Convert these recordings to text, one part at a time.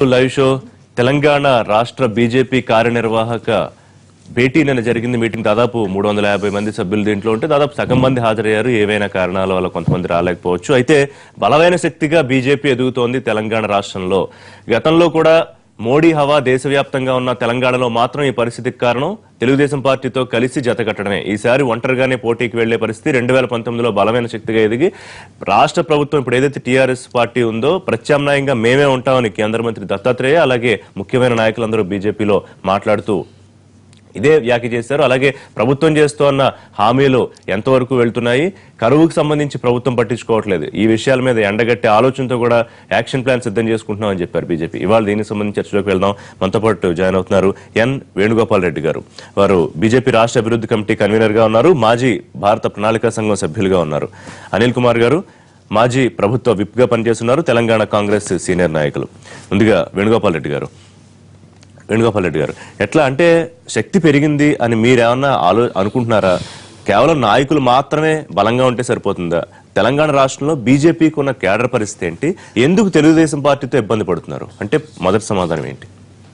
Live show Telangana రాష్ట్ర BJP కార్యనిర్వాహక భేటీ నిన్న జరిగింది మీటింగ్ దాదాపు మూడు వందల యాభై మంది సభ్యులు దీంట్లో ఉంటే దాదాపు సగం మంది హాజరయ్యారు ఏవైనా కారణాల వల్ల కొంతమంది రాలేకపోవచ్చు అయితే బలమైన శక్తిగా బీజేపీ ఎదుగుతోంది తెలంగాణ రాష్ట్రంలో గతంలో కూడా మోడీ హవా దేశవ్యాప్తంగా ఉన్న తెలంగాణలో మాత్రం ఈ పరిస్థితికి కారణం తెలుగుదేశం పార్టీతో కలిసి జతకట్టడమే ఈసారి ఒంటరిగానే పోటీకి వెళ్లే పరిస్థితి రెండు వేల పంతొమ్మిదిలో బలమైన శక్తిగా ఎదిగి రాష్ట్ర ప్రభుత్వం ఇప్పుడు ఏదైతే టీఆర్ఎస్ పార్టీ ఉందో ప్రత్యామ్నాయంగా మేమే ఉంటామని కేంద్ర మంత్రి దత్తాత్రేయ అలాగే ముఖ్యమైన నాయకులందరూ బీజేపీలో మాట్లాడుతూ ఇదే వ్యాఖ్య చేశారు అలాగే ప్రభుత్వం చేస్తోన్న హామీలు ఎంతవరకు వెళ్తున్నాయి కరువుకు సంబంధించి ప్రభుత్వం పట్టించుకోవట్లేదు ఈ విషయాల మీద ఎండగట్టే ఆలోచనతో కూడా యాక్షన్ ప్లాన్ సిద్ధం చేసుకుంటున్నామని చెప్పారు బీజేపీ ఇవాళ దీనికి సంబంధించి చర్చలోకి వెళ్దాం మనతో పాటు జాయిన్ అవుతున్నారు ఎన్ వేణుగోపాల్ రెడ్డి గారు వారు బీజేపీ రాష్ట్ర అభివృద్ధి కమిటీ కన్వీనర్ గా ఉన్నారు మాజీ భారత ప్రణాళికా సంఘం సభ్యులుగా ఉన్నారు అనిల్ కుమార్ గారు మాజీ ప్రభుత్వ విప్ గా పనిచేస్తున్నారు తెలంగాణ కాంగ్రెస్ సీనియర్ నాయకులు ముందుగా వేణుగోపాల్ రెడ్డి గారు వేణుగోపాల్ రెడ్డి గారు ఎట్లా అంటే శక్తి పెరిగింది అని మీరేమన్నా ఆలో అనుకుంటున్నారా కేవలం నాయకులు మాత్రమే బలంగా ఉంటే సరిపోతుందా తెలంగాణ రాష్ట్రంలో బీజేపీకి ఉన్న కేడర్ పరిస్థితి ఏంటి ఎందుకు తెలుగుదేశం పార్టీతో ఇబ్బంది పడుతున్నారు అంటే మొదటి సమాధానం ఏంటి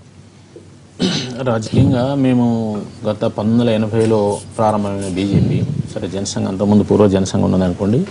రాజకీయంగా మేము గత పంతొమ్మిది వందల ఎనభైలో ప్రారంభమైన బీజేపీ సరే జనసంఘ అంతకుముందు పూర్వ జనసంఘం ఉన్నదనుకోండి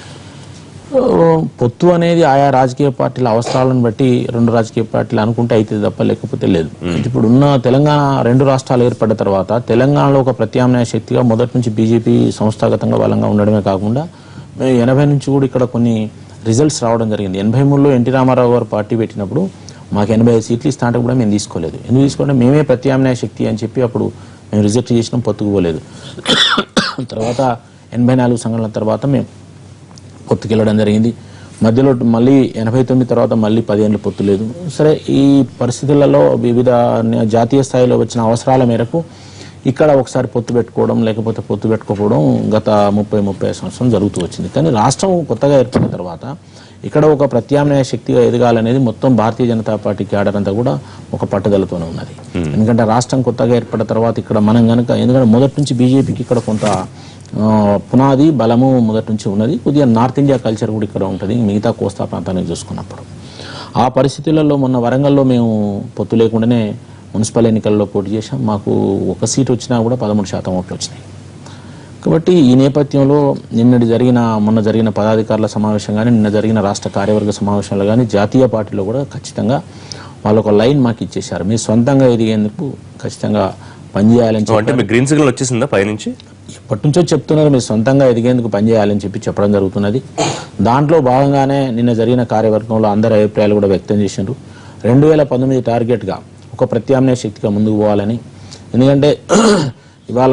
ఆ, పొత్తు అనేది ఆయా రాజకీయ పార్టీల అవసరాలను బట్టి రెండు రాజకీయ పార్టీలు అనుకుంటే అయితే తప్ప లేకపోతే లేదు ఇప్పుడు ఉన్న తెలంగాణ రెండు రాష్ట్రాలు ఏర్పడ్డ తర్వాత తెలంగాణలో ఒక ప్రత్యామ్నాయ శక్తిగా మొదటి నుంచి బీజేపీ సంస్థాగతంగా బలంగా ఉండడమే కాకుండా మేము ఎనభై నుంచి కూడా ఇక్కడ కొన్ని రిజల్ట్స్ రావడం జరిగింది ఎనభై మూడులో ఎన్టీ రామారావు గారు పార్టీ పెట్టినప్పుడు మాకు ఎనభై ఐదు సీట్లు ఇస్తా అంటే కూడా మేము తీసుకోలేదు ఎందుకు తీసుకోండి మేమే ప్రత్యామ్నాయ శక్తి అని చెప్పి అప్పుడు మేము రిజెక్ట్ చేసినాం పొత్తుకుపోలేదు తర్వాత ఎనభై నాలుగు సంఘటనల తర్వాత మేము పొత్తుకెళ్ళడం జరిగింది మధ్యలో మళ్ళీ ఎనభై తొమ్మిది తర్వాత మళ్ళీ పదిహేనులు పొత్తు లేదు సరే ఈ పరిస్థితులలో వివిధ జాతీయ స్థాయిలో వచ్చిన అవసరాల మేరకు ఇక్కడ ఒకసారి పొత్తు పెట్టుకోవడం లేకపోతే పొత్తు పెట్టుకోకపోవడం గత ముప్పై ముప్పై సంవత్సరం జరుగుతూ వచ్చింది కానీ రాష్ట్రం కొత్తగా ఏర్పడిన తర్వాత ఇక్కడ ఒక ప్రత్యామ్నాయ శక్తిగా ఎదగాలనేది మొత్తం భారతీయ జనతా పార్టీ క్యాడర్ అంతా కూడా ఒక పట్టుదలతోనే ఉన్నది ఎందుకంటే రాష్ట్రం కొత్తగా ఏర్పడిన తర్వాత ఇక్కడ మనం కనుక ఎందుకంటే మొదటి నుంచి బీజేపీకి ఇక్కడ కొంత ఆ, పునాది బలము మొదటి నుంచి ఉన్నది కొద్దిగా నార్త్ ఇండియా కల్చర్ కూడా ఇక్కడ ఉంటుంది మిగతా కోస్తా ప్రాంతాన్ని చూసుకున్నప్పుడు ఆ పరిస్థితులలో మొన్న వరంగల్లో మేము పొత్తు లేకుండానే మున్సిపల్ ఎన్నికల్లో పోటీ చేశాం మాకు ఒక సీట్ వచ్చినా కూడా పదమూడు శాతం ఓట్లు వచ్చినాయి కాబట్టి ఈ నేపథ్యంలో నిన్నటి జరిగిన మొన్న జరిగిన పదాధికారుల సమావేశం కానీ నిన్న జరిగిన రాష్ట్ర కార్యవర్గ సమావేశాలు కానీ జాతీయ పార్టీలో కూడా ఖచ్చితంగా వాళ్ళు ఒక లైన్ మాకు ఇచ్చేశారు మీరు సొంతంగా ఎదిగేందుకు ఖచ్చితంగా పనిచేయాలని చెప్పి అంటే మీ గ్రీన్ సిగ్నల్ వచ్చేసిందా పైనుంచి ఎప్పటి నుంచో చెప్తున్నారు మీరు సొంతంగా ఎదిగేందుకు పనిచేయాలని చెప్పి చెప్పడం జరుగుతున్నది దాంట్లో భాగంగానే నిన్న జరిగిన కార్యవర్గంలో అందరి అభిప్రాయాలు కూడా వ్యక్తం చేసిండ్రు రెండు వేల పంతొమ్మిది టార్గెట్గా ఒక ప్రత్యామ్నాయ శక్తిగా ముందుకు పోవాలని ఎందుకంటే ఇవాళ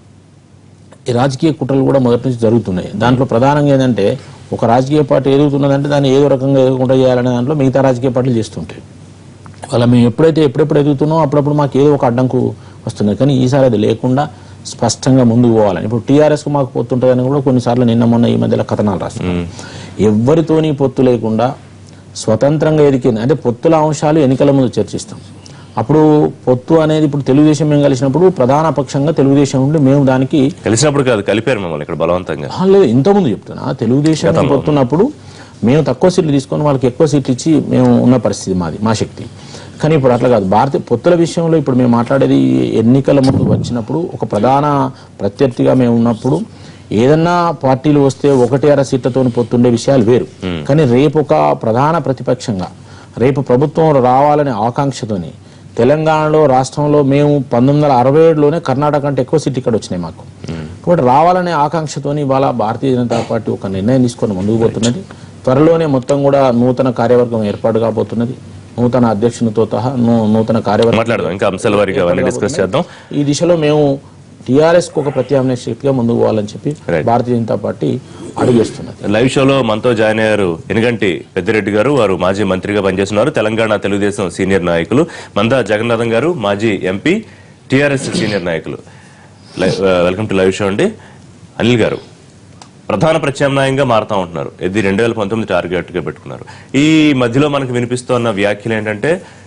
ఈ రాజకీయ కుట్రలు కూడా మొదటి నుంచి జరుగుతున్నాయి దాంట్లో ప్రధానంగా ఏంటంటే ఒక రాజకీయ పార్టీ ఎదుగుతున్నదంటే దాన్ని ఏదో రకంగా ఎదుగుకుంటా చేయాలనే దాంట్లో మిగతా రాజకీయ పార్టీలు చేస్తుంటాయి వాళ్ళ మేము ఎప్పుడైతే ఎప్పుడెప్పుడు ఎదుగుతున్నామో అప్పుడప్పుడు మాకు ఏదో ఒక అడ్డంకు వస్తుంది కానీ ఈసారి అది లేకుండా స్పష్టంగా ముందుకు పోవాలని ఇప్పుడు టీఆర్ఎస్కు మాకు పొత్తు ఉంటుందని కూడా కొన్నిసార్లు నిన్న మొన్న ఈ మధ్యలో కథనాలు రాస్తున్నాం ఎవరితోని పొత్తు లేకుండా స్వతంత్రంగా ఎదికింది అంటే పొత్తుల అంశాలు ఎన్నికల ముందు చర్చిస్తాం అప్పుడు పొత్తు అనేది ఇప్పుడు తెలుగుదేశం మేము కలిసినప్పుడు ప్రధాన పక్షంగా తెలుగుదేశం ఉండి మేము దానికి కలిసినప్పుడు కాదు కలిపారు మమ్మల్ని ఇక్కడ బలవంతంగా ఆ, లేదు ఇంతకుముందు చెప్తున్నా తెలుగుదేశం పొత్తున్నప్పుడు మేము తక్కువ సీట్లు తీసుకొని వాళ్ళకి ఎక్కువ సీట్లు ఇచ్చి మేము ఉన్న పరిస్థితి మాది మా శక్తి కానీ ఇప్పుడు అట్లా కాదు భారతీయ పొత్తుల విషయంలో ఇప్పుడు మేము మాట్లాడేది ఎన్నికల ముందు వచ్చినప్పుడు ఒక ప్రధాన ప్రత్యర్థిగా మేము ఉన్నప్పుడు ఏదన్నా పార్టీలు వస్తే ఒకటి అర సీట్లతో పొత్తుండే విషయాలు వేరు కానీ రేపు ఒక ప్రధాన ప్రతిపక్షంగా రేపు ప్రభుత్వం రావాలనే ఆకాంక్షతోని తెలంగాణలో రాష్ట్రంలో మేము పంతొమ్మిది వందల అరవై ఏడులోనే కర్ణాటక కంటే ఎక్కువ సీట్లు ఇక్కడ వచ్చినాయి మాకు కాబట్టి రావాలనే ఆకాంక్షతోని ఇవాళ భారతీయ జనతా పార్టీ ఒక నిర్ణయం తీసుకొని ముందుకు పోతున్నది త్వరలోనే మొత్తం కూడా నూతన కార్యవర్గం ఏర్పాటు కాబోతున్నది నూతన అధ్యక్షునితో సహా నూ- నూతన కార్యవర్గం మాట్లాడదాం ఇంకా అంశాల వారికి అవన్నీ డిస్కస్ చేద్దాం ఈ దిశలో మేము టీఆర్ఎస్ కు ఒక ప్రత్యామ్నాయ శక్తిగా ముందుకు పోవాలని చెప్పి Right. భారతీయ జనతా పార్టీ అడుగేస్తున్నది లైవ్ షోలో మనతో జాయిన్ అయ్యారు ఎనుగంటి పెద్దిరెడ్డి గారు వారు మాజీ మంత్రిగా పనిచేస్తున్నారు తెలంగాణ తెలుగుదేశం సీనియర్ నాయకులు మందా జగన్నాథం గారు మాజీ ఎంపీ టిఆర్ఎస్ సీనియర్ నాయకులు లై- ఆ, వెల్కమ్ టు లైవ్ షో అండి అనిల్ గారు ప్రధాన ప్రత్యామ్నాయంగా మారుతా ఉంటున్నారు ఇది రెండు వేల పంతొమ్మిది టార్గెట్ గా పెట్టుకున్నారు ఈ మధ్యలో మనకు వినిపిస్తున్న వ్యాఖ్యలు ఏంటంటే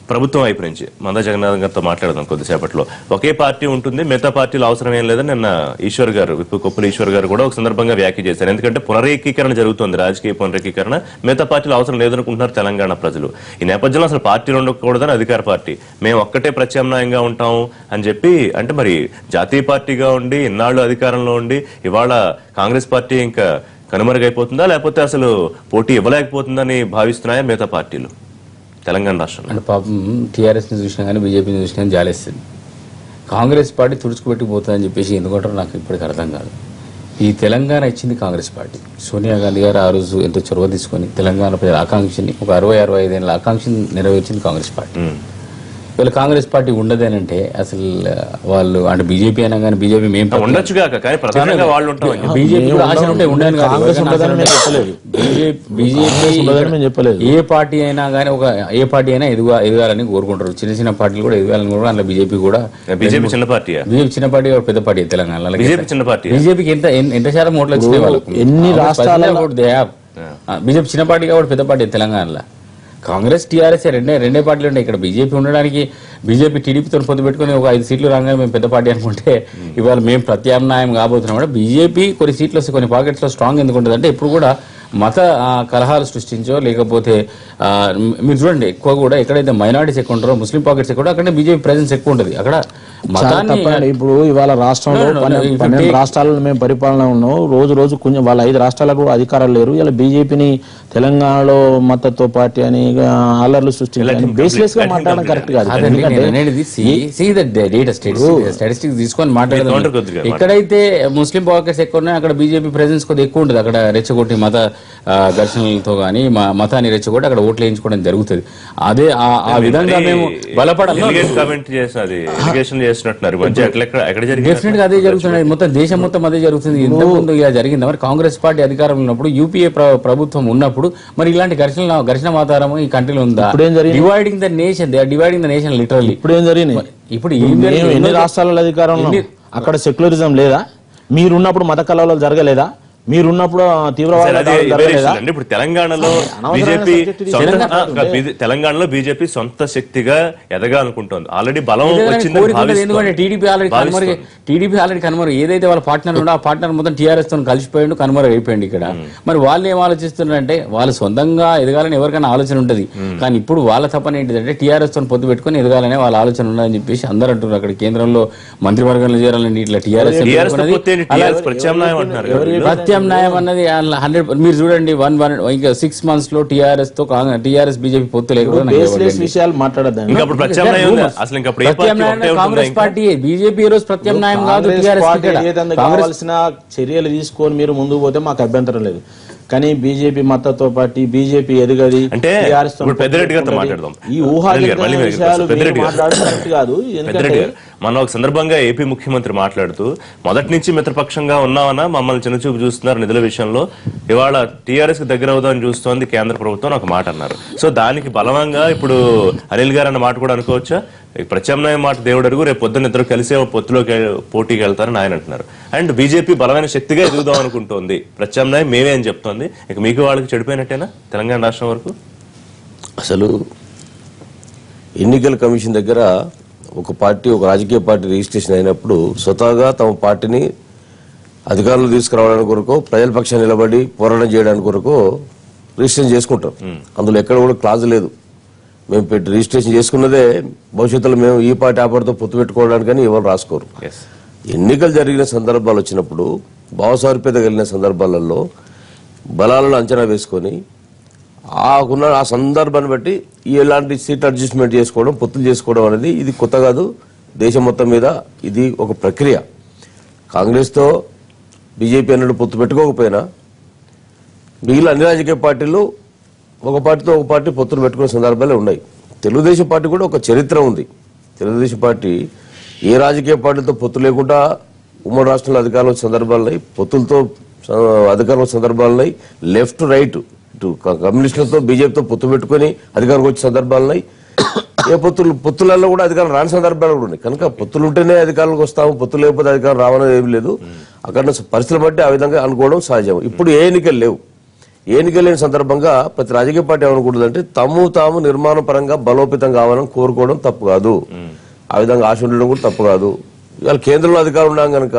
ప్రభుత్వం వైపు నుంచి మంద జగన్నాథ్ గారితో మాట్లాడదాం కొద్దిసేపట్లో ఒకే పార్టీ ఉంటుంది మిగతా పార్టీలు అవసరం ఏం లేదని నిన్న ఈశ్వర్ గారు విప్పు కొప్పుల ఈశ్వర్ గారు కూడా ఒక సందర్భంగా వ్యాఖ్య చేశారు ఎందుకంటే పునరేకీకరణ జరుగుతుంది రాజకీయ పునరేకీకరణ మిగతా పార్టీలు అవసరం లేదనుకుంటున్నారు తెలంగాణ ప్రజలు ఈ నేపథ్యంలో అసలు పార్టీలు ఉండకూడదని అధికార పార్టీ మేము ఒక్కటే ప్రత్యామ్నాయంగా ఉంటాము అని చెప్పి అంటే మరి జాతీయ పార్టీగా ఉండి ఇన్నాళ్ళు అధికారంలో ఉండి ఇవాళ కాంగ్రెస్ పార్టీ ఇంకా కనుమరుగైపోతుందా లేకపోతే అసలు పోటీ ఇవ్వలేకపోతుందని భావిస్తున్నాయా మిగతా పార్టీలు తెలంగాణ రాష్ట్రంలో అంటే పాపం టీఆర్ఎస్ని చూసినా కానీ బీజేపీని చూసినా కానీ జాలేస్తుంది కాంగ్రెస్ పార్టీ తుడుచుకుపెట్టిపోతుందని చెప్పేసి ఎందుకంటారో నాకు ఇప్పటికి అర్థం కాదు ఈ తెలంగాణ ఇచ్చింది కాంగ్రెస్ పార్టీ సోనియా గాంధీ గారు ఆ రోజు ఎంతో చొరవ తీసుకొని తెలంగాణ ప్రజల ఆకాంక్షని ఒక అరవై అరవై ఐదేళ్ళ ఆకాంక్షని నెరవేర్చింది కాంగ్రెస్ పార్టీ ఉమ్. వీళ్ళ కాంగ్రెస్ పార్టీ ఉండదేనంటే అసలు వాళ్ళు అంటే బీజేపీ అయినా కానీ బీజేపీ మేము ఉండొచ్చు కాక కానీ ప్రధానంగా వాళ్ళు ఉంటాం బీజేపీ కూడా ఆశలు ఉంటాయి ఉండని కాదు. కాంగ్రెస్ ఎవరికైనా ఉండదని మేము ఆశలు చెప్పలేదు. ఉంటాయి. బీజేపీ కాంగ్రెస్ ఉండదని మేము చెప్పలేదు. ఏ పార్టీ అయినా కానీ ఒక ఏ పార్టీ అయినా ఎదుగు ఎదగాలని కోరుకుంటారు చిన్న చిన్న పార్టీలు కూడా ఎదగాలని కూడా అందులో బీజేపీ కూడా బీజేపీ చిన్న పార్టీయా బీజేపీ చిన్న పార్టీ ఒక పెద్ద పార్టీ తెలంగాణలో బీజేపీ చిన్న పార్టీ బీజేపీకి ఎంత ఎన్- ఎంత శాతం ఓట్లు వచ్చినాయి వాళ్ళకు ఎన్ని కాంగ్రెస్ రాష్ట్రాలలో- ప్రజలే ఓటు they have. ఆ, బీజేపీ చిన్న పార్టీ కాబట్టి పెద్ద పార్టీ తెలంగాణలో కాంగ్రెస్ టీఆర్ఎస్ రెండే రెండే పార్టీలు ఉన్నాయి ఇక్కడ బీజేపీ ఉండడానికి బీజేపీ టీడీపీతో పొత్తు పెట్టుకుని ఒక ఐదు సీట్లు రాగానే మేము పెద్ద పార్టీ అనుకుంటే ఇవాళ మేము ప్రత్యామ్నాయం కాబోతున్నాం అంటే బీజేపీ కొన్ని సీట్లు వస్తే కొన్ని పాకెట్స్లో స్ట్రాంగ్ ఎందుకు ఉంటుంది అంటే ఇప్పుడు కూడా మత ఆ, కలహాలు సృష్టించో లేకపోతే ఆ, మీరు చూడండి ఎక్కువ కూడా ఎక్కడైతే మైనారిటీస్ ఎక్కువ ఉంటారో ముస్లిం పాకెట్స్ ఎక్కువ ఉంటారో అక్కడ బీజేపీ ప్రెజెన్స్ ఎక్కువ ఉంటుంది అక్కడ చాలా మతాన్ని తప్పండి ఇప్పుడు ఇవాళ రాష్ట్రంలో No, no, no, పన్నె- if you పన్నెండు take- రాష్ట్రాలలో మేము పరిపాలన ఉన్నాం రోజు రోజు కొంచెం వాళ్ళ ఐదు రాష్ట్రాలకు అధికారాలు లేరు ఇలా బీజేపీని తెలంగాణలో మద్దతు పార్టీ అని ఆ, అల్లర్లు సృష్టించాలి బేస్లెస్ గా మాట్లాడడం కరెక్ట్ కాదు కాదండి ఎందుకంటే నేను అనేది సీ ద డేటా స్టాటిస్టిక్స్ తీసుకొని counter మాట్లాడదాం కొద్దిగా ఎక్కడైతే ముస్లిం పాకెట్స్ ఎక్కువ ఉన్నాయో అక్కడ బీజేపీ ప్రెసెన్స్ కొద్దిగా ఎక్కువ ఉంటుంది అక్కడ రెచ్చగొట్టి మత ఆ, ఘర్షణలతో కానీ మతాన్ని రెచ్చగొట్టి అక్కడ ఓట్లు వేయించుకోవడం జరుగుతుంది అదే ఆ- ఆ విధంగా మేము బలపడాలి కామెంట్ చేసిన అది ఎలిగేషన్ చేసినట్టున్నారు ఈ మధ్య ఎక్కడ ఎక్కడ జరిగింది డెఫినెట్ గా అదే జరుగుతుంది మొత్తం దేశం మొత్తం అదే జరుగుతుంది ఇంత ముందు ఇలా జరిగింది మరి కాంగ్రెస్ పార్టీ అధికారంలో ఉన్నప్పుడు యూపీఏ ప్ర- ప్రభుత్వం ఉన్నప్పుడు మరి ఇలాంటి ఘర్షణ ఘర్షణ వాతావరణం ఈ కంట్రీలో ఉందా ఇప్పుడేం జరిగింది? Dividing the nation they are dividing the nation literally ఇప్పుడు ఏం జరిగింది ఇప్పుడు ఏం మేము జరిగింది? ఎన్ని రాష్ట్రాలలో అధికారంలో అక్కడ సెక్యులరిజం లేదా మీరున్నప్పుడు మత కలవలు జరగలేదా మీరున్నప్పుడు ఆ, తీవ్రవాద సరే, అది దాడులు వేరే జరగలేదా విషయం అండి. ఇప్పుడు తెలంగాణలో అనవసరమైన బీజేపీ subject సొంత తెలంగాణ ఆ, కాదు, బీజే- తెలంగాణలో బీజేపీ సొంత శక్తిగా ఎదగాలనుకుంటోంది ఆల్రెడీ బలం ఏదైనా వచ్చిందని కోరిక ఉండదు. ఎందుకంటే భావిస్తోంది. టీడీపీ ఆల్రెడీ కనుమరుగు టీడీపీ ఆల్రెడీ కనుమరు ఏదైతే వాళ్ళ పార్ట్నర్ ఉండో ఆ పార్ట్నర్ మొత్తం టీఆర్ఎస్ తో కలిసిపోయిండు కనుమరు అయిపోయింది ఇక్కడ మరి వాళ్ళు ఏం ఆలోచిస్తున్నారంటే వాళ్ళు సొంతంగా ఎదగాలని ఎవరికైనా ఆలోచన ఉంటది కానీ ఇప్పుడు వాళ్ళ తప్పన ఏంటిదంటే టీఆర్ఎస్ తో పొత్తు పెట్టుకుని ఎదగాలనే వాళ్ళ ఆలోచన ఉన్నదని చెప్పేసి అందరూ అంటున్నారు అక్కడ కేంద్రంలో మంత్రివర్గంలో చేరాలని ఇట్లా టీఆర్ఎస్ టీఆర్ఎస్ తో పొత్తు ఏంటి? టీఆర్ఎస్ ప్రత్యామ్నాయం అంటున్నారు కదా వీళ్ళు. ప్రత్యామ్నాయం అన్నది హండ్రెడ్ మీరు చూడండి వన్ వన్ ఇంకా సిక్స్ మంత్స్ లో టీఆర్ఎస్ తో టీఆర్ఎస్ బీజేపీ పొత్తు లేకుండా నాకు బేస్లెస్ ఇవ్వకండి. విషయాలు మాట్లాడద్దండి ఇంకా అప్పుడు ప్రత్యామ్నాయం ఉందా? అసలు ఇంకా అప్పుడు ఏ పార్టీ ప్రత్యామ్నాయం ఒకటే ఉంటుందా కాంగ్రెస్ ఇంకా? పార్టీ బీజేపీ ఈ రోజు ప్రత్యామ్నాయం కాదు కాంగ్రెస్ టీఆర్ఎస్ పార్టీ ఇక్కడ. ఏదైనా కాంగ్రెస్ కావాల్సిన చర్యలు తీసుకొని మీరు ముందుకు పోతే మాకు అభ్యంతరం లేదు కానీ బీజేపీ మద్దతు పార్టీ బీజేపీ ఎదగది అంటే TRS తో ఇప్పుడు పెద్దిరెడ్డి గారితో పొత్తు మాట్లాడదాం. ఈ ఊహాజనితమైన పెద్దిరెడ్డి గారు, మళ్ళీ మీరు విషయాలు వస్తారు. పెద్దిరెడ్డి మీరు గారు. మాట్లాడడం కరెక్ట్ కాదు పెద్దిరెడ్డి ఎందుకంటే గారు మనం ఒక సందర్భంగా ఏపీ ముఖ్యమంత్రి మాట్లాడుతూ మొదటి నుంచి మిత్రపక్షంగా ఉన్నామన్నా మమ్మల్ని చిన్నచూపు చూస్తున్నారు నిధుల విషయంలో ఇవాళ టీఆర్ఎస్ కి దగ్గర అవుదామని చూస్తోంది కేంద్ర ప్రభుత్వం అని ఒక మాట అన్నారు సో దానికి బలవంగా ఇప్పుడు అనిల్ గారు అన్న మాట కూడా అనుకోవచ్చా ఈ ప్రత్యామ్నాయం మాట దేవుడు అడుగు రేపు పొద్దున్న ఇద్దరు కలిసే ఓ పొత్తులోకి పోటీకి వెళ్తారని ఆయన అంటున్నారు అండ్ బీజేపీ బలమైన శక్తిగా ఎదుగుదాం అనుకుంటోంది ప్రత్యామ్నాయం మేమే అని చెప్తోంది ఇక మీకు వాళ్ళకి చెడిపోయినట్టేనా తెలంగాణ రాష్ట్రం వరకు అసలు ఎన్నికల కమిషన్ దగ్గర ఒక పార్టీ ఒక రాజకీయ పార్టీ రిజిస్ట్రేషన్ అయినప్పుడు స్వతహాగా తమ పార్టీని అధికారంలో తీసుకురావడానికి కొరకు ప్రజల పక్షాన్ని నిలబడి పోరాటం చేయడానికి కొరకు రిజిస్ట్రేషన్ చేసుకుంటాం అందులో ఎక్కడ కూడా క్లాజ్ లేదు మేము పెట్టి రిజిస్ట్రేషన్ చేసుకున్నదే భవిష్యత్తులో మేము ఈ పార్టీ ఆ పార్టీతో పొత్తు పెట్టుకోవడానికని ఎవరు రాసుకోరు ఎస్ ఎన్నికలు జరిగిన సందర్భాలు వచ్చినప్పుడు భావసారూప్యత కలిగిన సందర్భాలలో బలాలను అంచనా వేసుకొని ఆకున్న ఆ సందర్భాన్ని బట్టి ఎలాంటి సీట్ అడ్జస్ట్మెంట్ చేసుకోవడం పొత్తులు చేసుకోవడం అనేది ఇది కొత్త కాదు దేశం మొత్తం మీద ఇది ఒక ప్రక్రియ కాంగ్రెస్తో బీజేపీ అన్నట్టు పొత్తు పెట్టుకోకపోయినా మిగిలిన అన్ని రాజకీయ పార్టీలు ఒక పార్టీతో ఒక పార్టీ పొత్తులు పెట్టుకునే సందర్భాలే ఉన్నాయి తెలుగుదేశం పార్టీ కూడా ఒక చరిత్ర ఉంది తెలుగుదేశం పార్టీ ఏ రాజకీయ పార్టీతో పొత్తు లేకుండా ఉమ్మడి రాష్ట్రంలో అధికారంలో వచ్చిన సందర్భాలున్నాయి పొత్తులతో ఆ, అధికారంలో వచ్చిన సందర్భాలున్నాయి లెఫ్ట్ రైట్ ఇటు క- కమ్యూనిస్టులతో బీజేపీతో పొత్తు పెట్టుకొని అధికారంకి వచ్చిన సందర్భాలున్నాయి ఏ పొత్తులు పొత్తులలో కూడా అధికారం రాని సందర్భాలు కూడా ఉన్నాయి కనుక పొత్తులు ఉంటేనే అధికారంలోకి వస్తాము పొత్తులు లేకపోతే అధికారం రావడం ఏమి లేదు అక్కడ పరిస్థితులు బట్టి ఆ విధంగా అనుకోవడం సహజం ఇప్పుడు ఏ ఎన్నికలు లేవు ఎన్నికలేని సందర్భంగా ప్రతి రాజకీయ పార్టీ ఏమనుకుంటుందంటే తమ్ము తాము నిర్మాణ పరంగా బలోపేతం కావాలని కోరుకోవడం తప్పు కాదు ఆ విధంగా ఆశ ఉండడం కూడా తప్పు కాదు ఇవాళ కేంద్రంలో అధికారం ఉన్నాం కనుక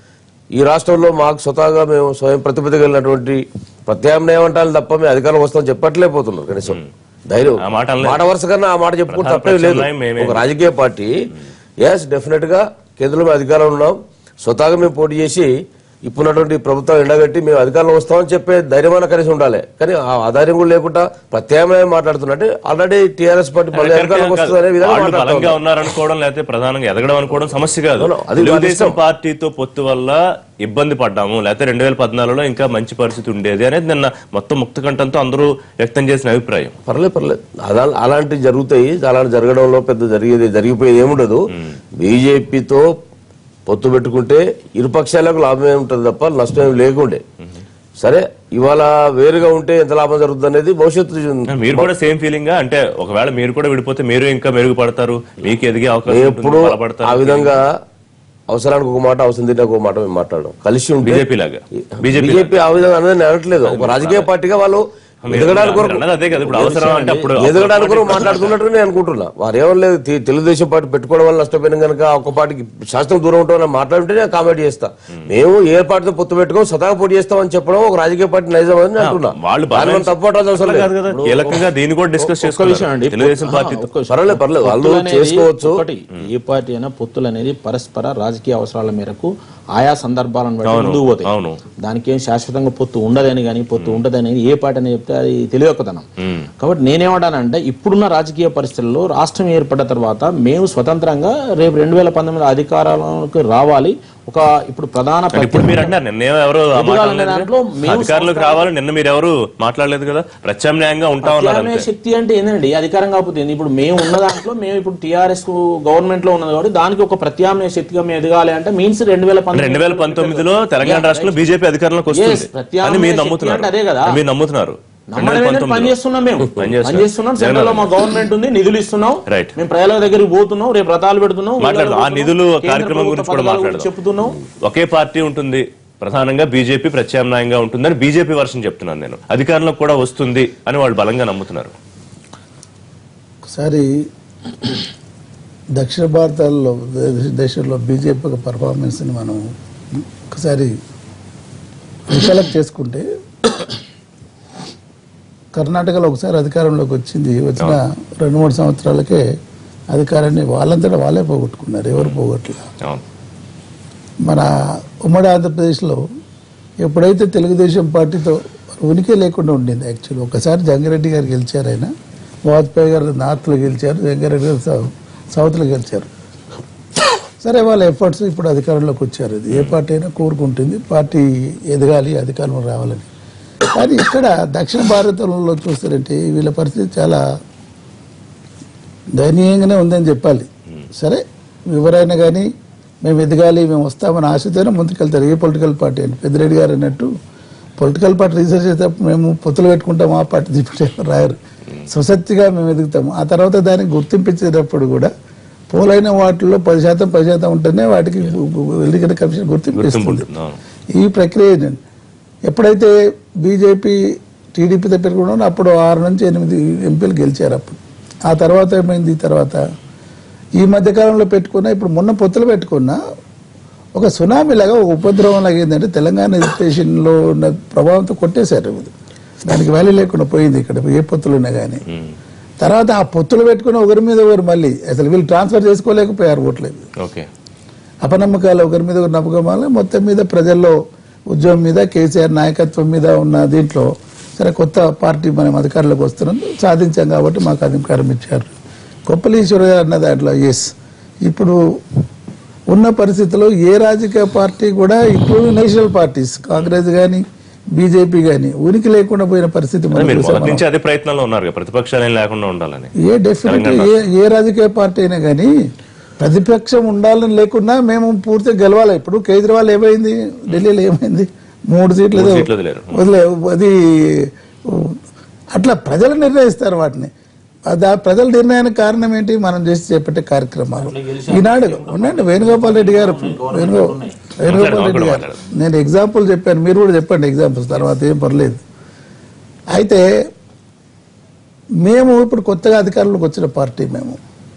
ఈ రాష్ట్రంలో మాకు స్వతహాగా మేము స్వయం ప్రతిపత్తి కలిగినటువంటి ప్రత్యామ్నాయం అంటాను తప్ప మేము అధికారం వస్తామని చెప్పట్లేకపోతున్నారు కనీసం ధైర్యం ఆ మాట అనలేదు. మాట వరుస కన్నా ఆ మాట చెప్పుకుంటే ప్రధాన తప్పే లేదు ప్రత్యామ్నాయం మేమే. ఒక రాజకీయ పార్టీ ఎస్ డెఫినెట్ గా కేంద్రంలో అధికారంలో ఉన్నాం స్వతహాగా మేము పోటీ చేసి ఇప్పుడున్నటువంటి ప్రభుత్వం ఎండగట్టి మేము అధికారంలో వస్తామని చెప్పే ధైర్యమైన కనీసం ఉండాలి కానీ ఆ ఆధార్యం కూడా లేకుండా ప్రత్యామ్నాయం మాట్లాడుతున్నట్టే ఆల్రెడీ టీఆర్ఎస్ పార్టీ మళ్ళీ అధికారంలోకి వస్తుంది అనే విధంగా వాళ్ళు మాట్లాడుతూ బలంగా ఉన్నారనుకోవడం లేకపోతే ప్రధానంగా ఎదగడం అనుకోవడం సమస్య కాదు అవును, అది తెలుగుదేశం పార్టీతో పొత్తు వల్ల ఇబ్బంది పడ్డాము లేకపోతే రెండు వేల పద్నాలుగులో ఇంకా మంచి పరిస్థితి ఉండేది అనేది నిన్న మొత్తం ముక్త కంఠంతో అందరూ వ్యక్తం చేసిన అభిప్రాయం పర్లేదు పర్లేదు అలా అలాంటివి జరుగుతాయి అలాంటి జరగడంలో పెద్ద జరిగేది జరిగిపోయేది ఏముండదు బీజేపీతో పొత్తు పెట్టుకుంటే ఇరు పక్షాలకు లాభమే ఉంటుంది తప్ప నష్టం ఏమి లేకుండే సరే ఇవాళ వేరుగా ఉంటే ఎంత లాభం జరుగుతుంది అనేది భవిష్యత్తు మీరు కూడా సేమ్ ఫీలింగ్ గా అంటే ఒకవేళ మీరు కూడా విడిపోతే మీరు ఇంకా మెరుగుపడతారు మీకు ఎదిగే అవకాశం ఉంటుంది, ఎప్పుడు బలపడతారు ఆ విధంగా అవసరానికి ఒక మాట అవసరం తింటే ఒక మాట మేము మాట్లాడడం కలిసి ఉంటే బీజేపీ లాగా బీజేపీ బీజేపీ ఆ విధంగా అనేది నేను అనట్లేదు ఒక రాజకీయ పార్టీగా వాళ్ళు ఎదగడానికి కొరకు అన్నది అదే కదా ఇప్పుడు అవసరం అంటే అప్పుడు ఎదగడానికి కొరకు మాట్లాడుతున్నట్టు నేను అనుకుంటున్నా వారు ఏమలేదు తే- తెలుగుదేశం పార్టీ పెట్టుకోవడం వల్ల నష్టపోయిన కనుక ఒక పార్టీకి శాస్త్రం దూరం ఉంటామని మాట్లాడుంటే నేను కామెంట్ చేస్తా మేము ఏ పార్టీతో పొత్తు పెట్టుకోం సదా పోటీ చేస్తామని చెప్పడం ఒక రాజకీయ పార్టీ నైజం అని నేను అంటున్నా వాళ్ళు దాన్ని మనం తప్పు పట్టాల్సిన అవసరం కాదు కదా లేదు కీలకంగా దీన్ని కూడా డిస్కస్ ఒక్క విషయం అండి చేసుకున్నారు తెలుగుదేశం పార్టీతో ఒక్క విషయం. పర్లేదు పర్లేదు వాళ్ళు పొత్తులు అనేది చేసుకోవచ్చు ఒకటి ఏ పార్టీ అయినా పొత్తులు అనేది పరస్పర రాజకీయ అవసరాల మేరకు ఆయా సందర్భాలను బట్టి ముందుకు పోతాయి అవును దానికి ఏం శాశ్వతంగా పొత్తు ఉండదని కానీ పొత్తు ఉండదని ఏ పార్టీ అని చెప్తే అది తెలియకతనం కాబట్టి నేనేమంటానంటే ఇప్పుడున్న రాజకీయ పరిస్థితుల్లో రాష్ట్రం ఏర్పడ్డ తర్వాత మేము స్వతంత్రంగా రేపు రెండు వేల పంతొమ్మిది అధికారాలకు రావాలి ఒక ఇప్పుడు ప్రధాన అంటే ఇప్పుడు మీరు అంటారు నిన్న ఎవరు ఆ మాట ఎదగాలనే అనలేదు దాంట్లో కదా? మేము అధికారులకు రావాలి నిన్న మీరు ఎవరు మాట్లాడలేదు కదా ప్రత్యామ్నాయంగా ఉంటా ఉన్నారు ప్రత్యామ్నాయ అంతే శక్తి అంటే ఏంటండి అధికారం కాకపోతే ఏంది? ఇప్పుడు మేము ఉన్న దాంట్లో మేము ఇప్పుడు టీఆర్ఎస్ గవర్నమెంట్ లో ఉన్నది కాబట్టి దానికి ఒక ప్రత్యామ్నాయ శక్తిగా మేము ఎదగాలి అంటే మీన్స్ రెండు వేల రెండు వేల పంతొమ్మిదిలో తెలంగాణ రాష్ట్రంలో బీజేపీ అధికారంలోకి Yes, వస్తుంది ప్రత్యామ్నాయ అని మీరు శక్తి నమ్ముతున్నారు అంటే అదే కదా. మీరు నమ్ముతున్నారు రెండు వేల నమ్మడం ఏంటంటే పని పంతొమ్మిదిలో. చేస్తున్నాం మేము పని చేస్తున్నారు. పని చేస్తున్నాం సెంట్రల్ లో మా గవర్నమెంట్ ఉంది నిధులు ఇస్తున్నాం Right. మేము ప్రజల దగ్గరికి పోతున్నాం రేపు రథాలు పెడుతున్నాం మాట్లాడదాం. ఆ ఊళ్ళో నిధులు కేంద్ర కార్యక్రమం ప్రభుత్వ గురించి కూడా పథకాల మాట్లాడదాం. చెప్తున్నాం ఒకే పార్టీ ఉంటుంది ప్రధానంగా బీజేపీ ప్రత్యామ్నాయంగా ఉంటుందని బీజేపీ వర్షన్ చెప్తున్నాను నేను అధికారంలోకి కూడా వస్తుంది అని వాళ్ళు బలంగా నమ్ముతున్నారు ఒకసారి దక్షిణ భారతాల్లో దే- దేశంలో బీజేపీ యొక్క పర్ఫార్మెన్స్ని మనం ఒకసారి రికలెక్ట్ చేసుకుంటే కర్ణాటకలో ఒకసారి అధికారంలోకి వచ్చింది వచ్చిన రెండు మూడు సంవత్సరాలకే అధికారాన్ని వాళ్ళంతటా వాళ్ళే పోగొట్టుకున్నారు ఎవరు పోగొట్టలేదు అవును మన ఉమ్మడి ఆంధ్రప్రదేశ్లో ఎప్పుడైతే తెలుగుదేశం పార్టీతో ఉనికి లేకుండా ఉండింది యాక్చువల్లీ ఒకసారి జంగారెడ్డి గారు గెలిచారు ఆయన వాజ్పేయి గారు నార్త్లో గెలిచారు జంగారెడ్డి గారు సౌ- సౌత్లో గెలిచారు సరే వాళ్ళ ఎఫర్ట్స్ ఇప్పుడు అధికారంలోకి వచ్చారు ఇది ఏ పార్టీ అయినా కోరుకుంటుంది పార్టీ ఎదగాలి అధికారంలో రావాలని కానీ ఇక్కడ దక్షిణ భారతంలో చూస్తారంటే వీళ్ళ పరిస్థితి చాలా దయనీయంగానే ఉందని చెప్పాలి సరే ఎవరైనా కానీ మేము ఎదగాలి మేము వస్తామని ఆశతోనే ముందుకెళ్తారు ఏ పొలిటికల్ పార్టీ అని పెద్దిరెడ్డి గారు అన్నట్టు పొలిటికల్ పార్టీ రీసెర్చ్ చేసేటప్పుడు మేము పొత్తులు పెట్టుకుంటాం ఆ పార్టీ తిప్పితే రాయరు స్వశక్తిగా మేము ఎదుగుతాము ఆ తర్వాత దానికి గుర్తింపించేటప్పుడు కూడా పోలైన వాటిల్లో పది శాతం పది శాతం ఉంటేనే వాటికి ఎన్నికల కమిషన్ గుర్తింపు గుర్తింపు ఇస్తుంది ఉంటుంది అవును. ఈ ప్రక్రియ ఏంటంటే ఎప్పుడైతే బీజేపీ టీడీపీతో పెరుగుతున్నారో అప్పుడు ఆరు నుంచి ఎనిమిది ఎంపీలు గెలిచారు అప్పుడు ఆ తర్వాత ఏమైంది తర్వాత ఈ మధ్య కాలంలో పెట్టుకున్న ఇప్పుడు మొన్న పొత్తులు పెట్టుకున్న ఒక సునామీ లాగా ఒక ఉపద్రవం లాగా ఏంటంటే తెలంగాణ ఎడ్యుకేషన్లో ఉన్న ప్రభావంతో కొట్టేశారు ఇది. దానికి వాల్యూ లేకుండా పోయింది ఇక్కడ ఏ పొత్తులు ఉన్నా కానీ తర్వాత ఆ పొత్తులు పెట్టుకుని ఒకరి మీద ఒకరు మళ్ళీ అసలు వీళ్ళు ట్రాన్స్ఫర్ చేసుకోలేకపోయారు ఓట్లేదు ఓకే అపనమ్మకాలు ఒకరి మీద ఒకరి నమ్మకం వల్ల మొత్తం మీద ప్రజల్లో ఉద్యమం మీద కేసీఆర్ నాయకత్వం మీద ఉన్న దీంట్లో సరే కొత్త పార్టీ మనం అధికారంలోకి వస్తున్నాం సాధించాం కాబట్టి మాకు అధికారం ఇచ్చారు కొప్పలీశ్వర గారు అన్న దాంట్లో ఎస్ ఇప్పుడు ఉన్న పరిస్థితిలో ఏ రాజకీయ పార్టీ కూడా ఇప్పుడు నేషనల్ పార్టీస్ కాంగ్రెస్ కానీ బీజేపీ కానీ ఉనికి లేకుండా పోయిన పరిస్థితి అదే మనం మీరు చూసాం. మొదటి నుంచి అదే ప్రయత్నంలో ఉన్నారు కదా, ప్రతిపక్షాలు ఏం లేకుండా ఉండాలని ఏ డెఫినెట్ ఏ ఏ రాజకీయ పార్టీ అయినా కానీ ప్రతిపక్షం ఉండాలని లేకున్నా మేము పూర్తిగా గెలవాలి ఇప్పుడు కేజ్రీవాల్ ఏమైంది ఢిల్లీలో ఏమైంది మూడు సీట్లు ఏదో సీట్లు వదిలేరు. వదిలే అది అట్లా ప్రజలు నిర్ణయిస్తారు వాటిని అది ఆ ప్రజల నిర్ణయానికి కారణం ఏంటి మనం చేసి చేపట్టే కార్యక్రమాలు ఈనాడు ఉండండి వేణుగోపాల్ రెడ్డి గారు వేణుగో వేణుగోపాల్ రెడ్డి గారు నేను ఎగ్జాంపుల్ చెప్పాను మీరు కూడా చెప్పండి ఎగ్జాంపుల్స్ తర్వాత ఏం పర్లేదు అయితే మేము ఇప్పుడు కొత్తగా అధికారంలోకి వచ్చిన పార్టీ మేము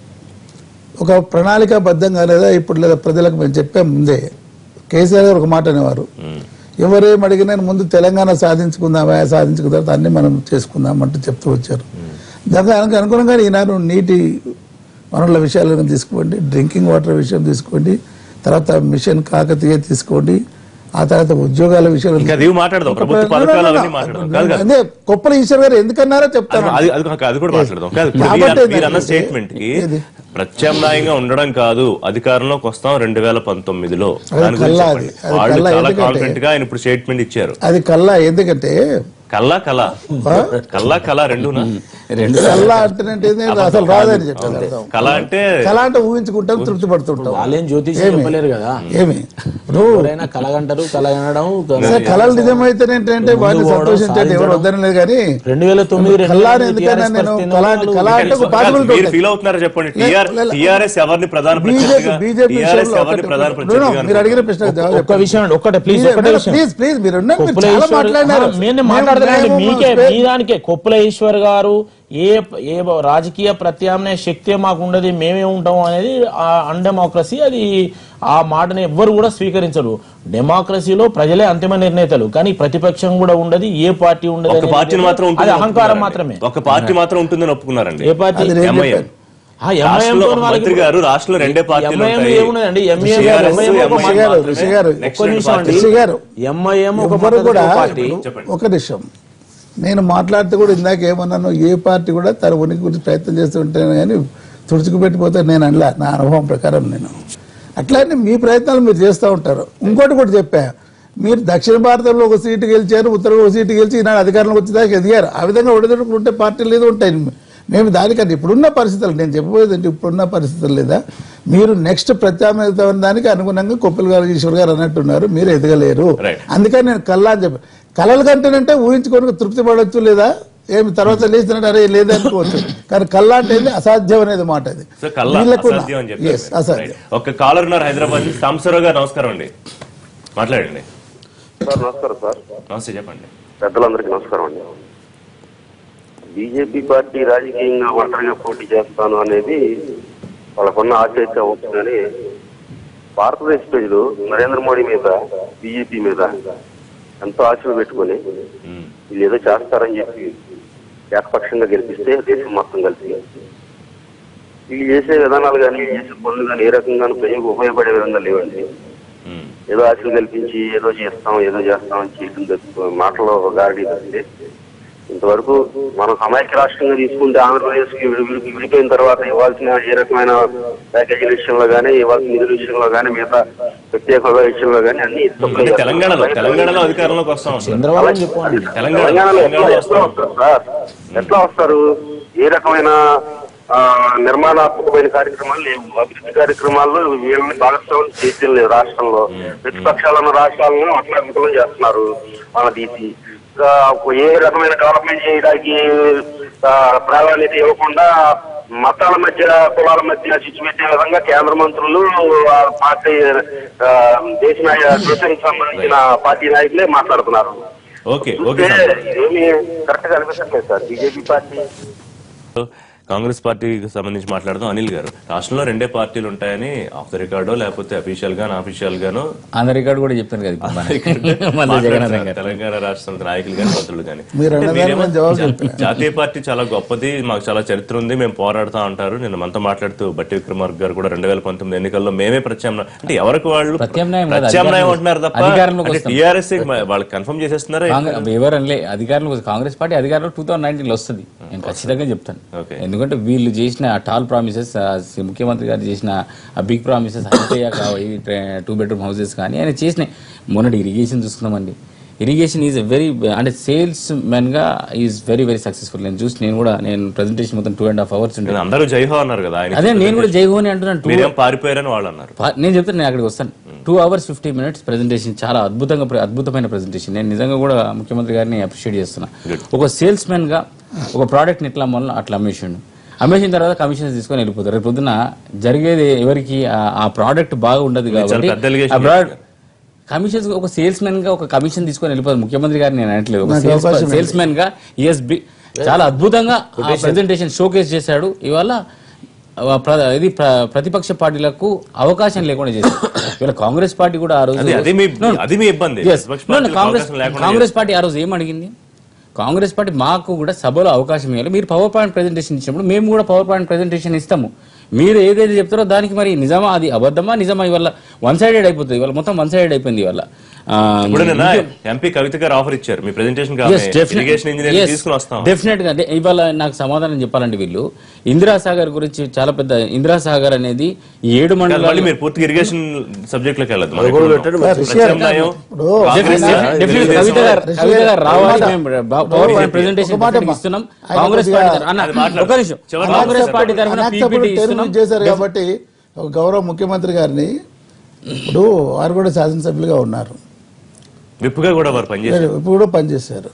ఒక ప్రణాళికాబద్ధంగా లేదా ఇప్పుడు లేదా ప్రజలకు మేము చెప్పే ముందే కేసీఆర్ గారు ఒక మాట అనేవారు ఎవరేం అడిగినా ముందు తెలంగాణ సాధించుకుందామా సాధించుకున్న తర్వాత అన్ని మనం చేసుకుందాం అంటూ చెప్తూ వచ్చారు దానికి అనుగుణంగా ఈనాడు నీటి వనరుల విషయాలను తీసుకోండి డ్రింకింగ్ వాటర్ విషయం తీసుకోండి తర్వాత మిషన్ కాకతీయ తీసుకోండి ఆ తర్వాత ఉద్యోగాల విషయం ఇంకా అది మాట్లాడదాం ప్రభుత్వ పథకాలు అవన్నీ మాట్లాడదాం కాదు కాదు అదే కొప్పల ఈశ్వర్ గారు ఎందుకన్నారో చెప్తాను అది అది కాదు, అది కూడా మాట్లాడదాం కాదు ఇప్పుడు కాబట్టి మీరు- మీరు అన్న ఏంటంటే- స్టేట్మెంట్ కి ఏది? ప్రత్యామ్నాయంగా ఉండడం కాదు అధికారంలోకి వస్తాం రెండు వేల పంతొమ్మిదిలో అది దాని గురించి కల్లా చెప్పండి. అది. అది వాళ్ళు కల్లా చాలా ఎందుకంటే- కాన్ఫిడెంట్ గా ఆయన ఇప్పుడు స్టేట్మెంట్ ఇచ్చారు అది కల్లా ఎందుకంటే కల్లా కళ కల్లా కళ రెండునా రెండు కల్లా అంటేనంటే అసలు రాదని చెప్పారు అర్థం. కళ అంటే కళ అంటే ఊహించుకుంటాం తృప్తి పడుతుంటాం వాళ్ళేం జ్యోతిష్యం చెప్పలేరు కదా ఏమి నువ్వు ఎవరైనా కలగంటారు కలగనడం అసలు కళలు నిజమైతేనేంటే వాటిని సంతోషించండి ఎవరు వద్దనలేదు కానీ రెండు వేల తొమ్మిది రెండు కళ వేల ఎందుకన్నా TRS నేను పరిస్థితి కళ నాలుగు కళ అంటే ఒక పాసిబిలిటీ మీరు ఉంటుంది ఫీల్ అవుతున్నారా చెప్పండి లే- లే- లే. టిఆర్ఎస్ ఎవరిని ప్రధాన బీజేపీ ప్రత్యర్థిగా బీజేపీ టిఆర్ఎస్ విషయంలో ఎవరిని ఒకటి- ప్రధాన No, no, ప్రత్యర్థిగా మీరు అడిగిన ప్రశ్న జవాబు ఒక్క విషయం అండి ఒక్కటే ప్లీజ్ మీరే- ఒక్కటే విషయం ప్లీజ్ ప్లీజ్ మీరు ఉండండి. మీరు కొప్పుల చాలా ఈశ్వర్ మాట్లాడినారు ఆ, నేను మేము- మాట్లాడతానండి మేము మీకే స్పే- మీ దానికే కొప్పుల ఈశ్వర్ గారు ఏ ఏ రాజకీయ ప్రత్యామ్నాయ శక్తి మాకు ఉండదు మేమే ఉంటాం అనేది అన్డెమోక్రసీ అది ఆ మాటని ఎవ్వరు కూడా స్వీకరించరు డెమోక్రసీలో ప్రజలే అంతిమ నిర్ణేతలు కానీ ప్రతిపక్షం కూడా ఉండదు ఏ పార్టీ ఉండదు ఒక అనేది పార్టీని మాత్రం అది ఉంటుందని అహంకారం ఒప్పుకున్నారండి. మాత్రమే ఒక పార్టీ మాత్రం ఉంటుందని ఒప్పుకున్నారండి ఏ పార్టీ అది నేను ఎంఐఎం చెప్పాను. ఆ, MIM రాష్ట్రంలో తోని వాళ్ళకి మంత్రి గారు రాష్ట్రంలో రెండే పార్టీలు MIM ఉంటాయి ఏమున్నదండి? MIM TRS, గారు, MIM ఒక MIM ఋషి గారు, మాత్రమే. ఋషి గారు, Next ఒక్క రెండు నిమిషం అండి. పార్టీలు. ఋషి గారు ఎంఐఎం ఒక ఎవ్వరు మద్దతు కూడా పార్టీ చెప్పండి. ఒక నిమిషం నేను మాట్లాడితే కూడా ఇందాక ఏమన్నాను ఏ పార్టీ కూడా తన ఉనికి గురించి ప్రయత్నం చేస్తూ ఉంటాను కానీ తుడుచుకు పెట్టిపోతే నేను అనలా నా అనుభవం ప్రకారం నేను అట్లానే మీ ప్రయత్నాలు మీరు చేస్తూ ఉంటారు ఇంకోటి కూడా చెప్పా మీరు దక్షిణ భారతంలో ఒక సీటు గెలిచారు ఉత్తరంలో ఒక సీటు గెలిచి ఈనాడు అధికారంలోకి వచ్చేదాకా ఎదిగారు ఆ విధంగా ఒడిదొడుకులు ఉంటే పార్టీలు ఏదో ఉంటాయి మేము దానికంటే ఇప్పుడున్న పరిస్థితులు నేను చెప్పబోయేది అంటే ఇప్పుడున్న పరిస్థితులు లేదా మీరు నెక్స్ట్ ప్రత్యామ్నాయ దానికి అనుగుణంగా కొప్పుల గారు ఈశ్వర్ గారు అన్నట్టున్నారు మీరు ఎదగలేరు Right. అందుకని నేను కల్లా అని చెప్పి కళలు కంటేనంటే ఊహించుకొని తృప్తి పడవచ్చు లేదా ఏమి తర్వాత లేచినట్టు అరే లేదా అనుకోవచ్చు కానీ కల్లా అంటే ఏంది? అసాధ్యం అనేది మాట అది సో కల్లా వీళ్ళకు అసాధ్యం అని చెప్పారు Yes, మీరు. అసాధ్యం Right. ఒక కాలర్ ఉన్నారు హైదరాబాద్ నుంచి సాంబశివరావు గారు నమస్కారం అండి మాట్లాడండి సార్ నమస్కారం సార్ నమస్తే చెప్పండి పెద్దలందరికీ నమస్కారం అండి బీజేపీ పార్టీ రాజకీయంగా ఒంటరిగా పోటీ చేస్తాను అనేది వాళ్ళకున్న ఆశయితే అవ్వచ్చు కానీ భారతదేశ ప్రజలు నరేంద్ర మోడీ మీద బీజేపీ మీద ఎంతో ఆశలు పెట్టుకొని ఉమ్. వీళ్ళు ఏదో చేస్తారని చెప్పి ఏకపక్షంగా గెలిపిస్తే దేశం మొత్తం కలిసి వీళ్ళు చేసే విధానాలు కానీ వీళ్ళు చేసే పనులు కానీ ఏ రకంగానూ ప్రజలకు ఉపయోగపడే విధంగా లేవండి ఉమ్. ఏదో ఆశలు కల్పించి ఏదో చేస్తాం ఏదో చేస్తాం అని చేయడం తప్పితే మాటలో ఒక గారడీ తప్పితే ఇంతవరకు మనం సమైక్య రాష్ట్రంగా తీసుకుంటే ఆంధ్రప్రదేశ్ కి విడి- విడి- విడిపోయిన తర్వాత ఇవ్వాల్సిన ఏ రకమైన ప్యాకేజీల విషయంలో కానీ ఇవ్వాల్సిన నిధుల విషయంలో కానీ మిగతా ప్రత్యేక హోదా విషయంలో కానీ అన్ని అంటే తెలంగాణలో తెలంగాణలో అధికారంలోకి వస్తాం అంటారు. చంద్రబాబు అని చెప్పండి తెలంగాణ తెలంగాణలో ఎట్లా తెలంగాణలో ఎట్లా వస్తారు సార్ ఎట్లా వస్తారు ఏ రకమైన ఆ, నిర్మాణాత్మకమైన కార్యక్రమాలు లేవు అభివృద్ధి కార్యక్రమాల్లో వీళ్ళని భాగస్వామ్యం చేయడం లేదు రాష్ట్రంలో ప్రతిపక్షాలను రాష్ట్రాలను అట్లా విఫలం చేస్తున్నారు మన తీసి ఇంకా ఏ రకమైన డెవలప్మెంట్ చేయడానికి ఆ, ప్రాధాన్యత ఇవ్వకుండా మతాల మధ్య కులాల మధ్య చిచ్చు పెట్టే విధంగా కేంద్ర మంత్రులు ఆ పార్టీ ఆ, దేశ నాయ దేశానికి సంబంధించిన పార్టీ నాయకులే మాట్లాడుతున్నారు ఓకే ఓకే అంటే సార్ ఏమి కరెక్ట్ గా అనిపించట్లేదు సార్ బీజేపీ పార్టీ కాంగ్రెస్ పార్టీకి సంబంధించి మాట్లాడదాం అనిల్ గారు రాష్ట్రంలో రెండే పార్టీలు ఉంటాయని ఆఫ్ ద రికార్డో లేకపోతే అఫీషియల్ గాను అఫీషియల్ గాను ఆంధ్ర రికార్డు కూడా చెప్తాను కదా ఇప్పుడు మన- మళ్ళీ జగన్ మాట్లాడుతున్నారు గారు తెలంగాణ రాష్ట్రం నాయకులు కానీ మంత్రులు కానీ మీరు అంటే అన్నదానికి మీరేమో నేను జవాబు జా- చెప్పిన. జాతీయ పార్టీ చాలా గొప్పది మాకు చాలా చరిత్ర ఉంది మేము పోరాడుతా ఉంటారు నేను మనతో మాట్లాడుతూ బట్టి విక్రమార్క గారు కూడా రెండు వేల పంతొమ్మిది ఎన్నికల్లో మేమే ప్రత్యామ్నాయం అంటే ఎవరికి వాళ్ళు ప్రత్యామ్నాయం కాదు, ప్రత్యామ్నాయం అధికారంలో- అంటున్నారు తప్ప అధికారంలోకి అంటే వస్తాం. టీఆర్ఎస్ వాళ్ళు కన్ఫర్మ్ చేసేస్తున్నారా కాంగ్రెస్ ఎవరు అనలే అధికారంలో కాంగ్రెస్ పార్టీ అధికారంలో టూ థౌసండ్ నైన్టీన్ లో వస్తుంది నేను ఖచ్చితంగా చెప్తాను Okay. ఎందుకంటే వీళ్ళు చేసిన టాల్ ప్రామిసెస్ ముఖ్యమంత్రి గారు చేసిన ఆ బిగ్ ప్రామిసెస్ అయిపోయాక టూ బెడ్రూమ్ హౌసెస్ కానీ ఆయన చేసిన మొన్నటి ఇరిగేషన్ చూసుకున్నామండి ఇరిగేషన్ ఈజ్ వెరీ అంటే సేల్స్ మెన్ గా ఈజ్ వెరీ వెరీ సక్సెస్ఫుల్ నేను చూసి నేను కూడా నేను ప్రెజెంటేషన్ మొత్తం టూ అండ్ హాఫ్ అవర్స్ ఉండే నేను అందరూ జైహో అన్నారు కదా ఆయన అదే నేను కూడా జైగోని అంటున్నాను two మీరేం పారిపోయారని వాళ్ళు అన్నారు పా- నేను చెప్తాను నేను అక్కడికి వస్తాను two hours fifty minutes presentation చాలా అద్భుతంగా ప్ర- అద్భుతమైన ప్రెజెంటేషన్ నేను నిజంగా కూడా ముఖ్యమంత్రి గారిని అప్రిషియేట్ చేస్తున్నా ఒక సేల్స్ మ్యాన్ గా ఒక ప్రోడక్ట్ని ఎట్లా అమ్మాలో అట్లా అమ్మేసిండు అమ్మేసిన తర్వాత కమిషన్స్ తీసుకొని వెళ్ళిపోతారు రేపు పొద్దున జరిగేది ఎవరికి ఆ- ఆ ప్రోడక్ట్ బాగా ఉండదు కాబట్టి పెద్ద allegation ఆ product- కమిషన్స్ ఒక సేల్స్ మెన్ గా ఒక కమిషన్ తీసుకొని వెళ్ళిపోతారు ముఖ్యమంత్రి గారు నేను అనట్లేదు ఒక నాకు అవకాశం ఉంది. సేల్స్ మెన్ గా ఎస్ చాలా అద్భుతంగా ప్రెజెంటేషన్ షోకేస్ చేశాడు ఇవాళ ఆ, ప్ర- ఇది ప్ర- ప్రతిపక్ష పార్టీలకు అవకాశం లేకుండా చేశారు ఇవాళ కాంగ్రెస్ పార్టీ కూడా ఆ రోజు అది అది మీ No, no. అది మీ ఇబ్బంది Yes. ప్రతిపక్ష No, no, పార్టీలకు కాంగ్రెస్ అవకాశం లేకుండా కాంగ్రెస్ పార్టీ ఆ రోజు ఏం అడిగింది కాంగ్రెస్ పార్టీ మాకు కూడా సభలో అవకాశం ఇవ్వాలి మీరు పవర్ పాయింట్ ప్రెజెంటేషన్ ఇచ్చినప్పుడు మేము కూడా పవర్ పాయింట్ ప్రెజెంటేషన్ ఇస్తాము మీరు ఏదైతే చెప్తారో దానికి మరి నిజమా అది అబద్ధమా నిజమా ఇవాళ వన్ సైడెడ్ అయిపోతుంది ఇవాళ మొత్తం వన్ సైడెడ్ అయిపోయింది ఇవాళ ఆ, ఇప్పుడు నిన్న ఎంపీ కవిత గారు ఆఫర్ ఇచ్చారు మీ presentation Yes, definitely. Irrigation engineer Yes, తీసుకుని వస్తాం definite గా అదే ఇవాళ నాకు సమాధానం చెప్పాలండి వీళ్ళు ఇందిరా సాగర్ గురించి చాలా పెద్ద ఇందిరా సాగర్ అనేది ఈ ఏడు కాదు, మళ్ళీ మండలాలు మీరు పూర్తిగా ఇరిగేషన్ సబ్జెక్ట్ లోకి వెళ్ళదు అది కూడా పెట్టండి మరి ప్రత్యామ్నాయం, ఇప్పుడు కాంగ్రెస్, Definitely, definitely తెలుగుదేశం, కవిత గారు కవిత గారు రావాలి మాట. మేము బా- పవర్ పాయింట్ ఒక ప్రెజెంటేషన్ మాట అమ్మా. ఇస్తున్నాం ఆయన కాంగ్రెస్ కొద్దిగా పార్టీ తరఫున- అన్న, అది మాట్లాడు. ఒక నిమిషం చివరి కాంగ్రెస్ మాట్లాడు. పార్టీ తరఫున అనాక్సెప్టబుల్ పీపీటీ టెర్మ్ ఇస్తున్నాం చేశారు కాబట్టి ఒక గౌరవ ముఖ్యమంత్రి గారిని ఇప్పుడు వారు కూడా శాసనసభ్యులుగా ఉన్నారు విప్పుగా కూడా వారు పనిచేశారు ఇప్పుడు కూడా పనిచేశారు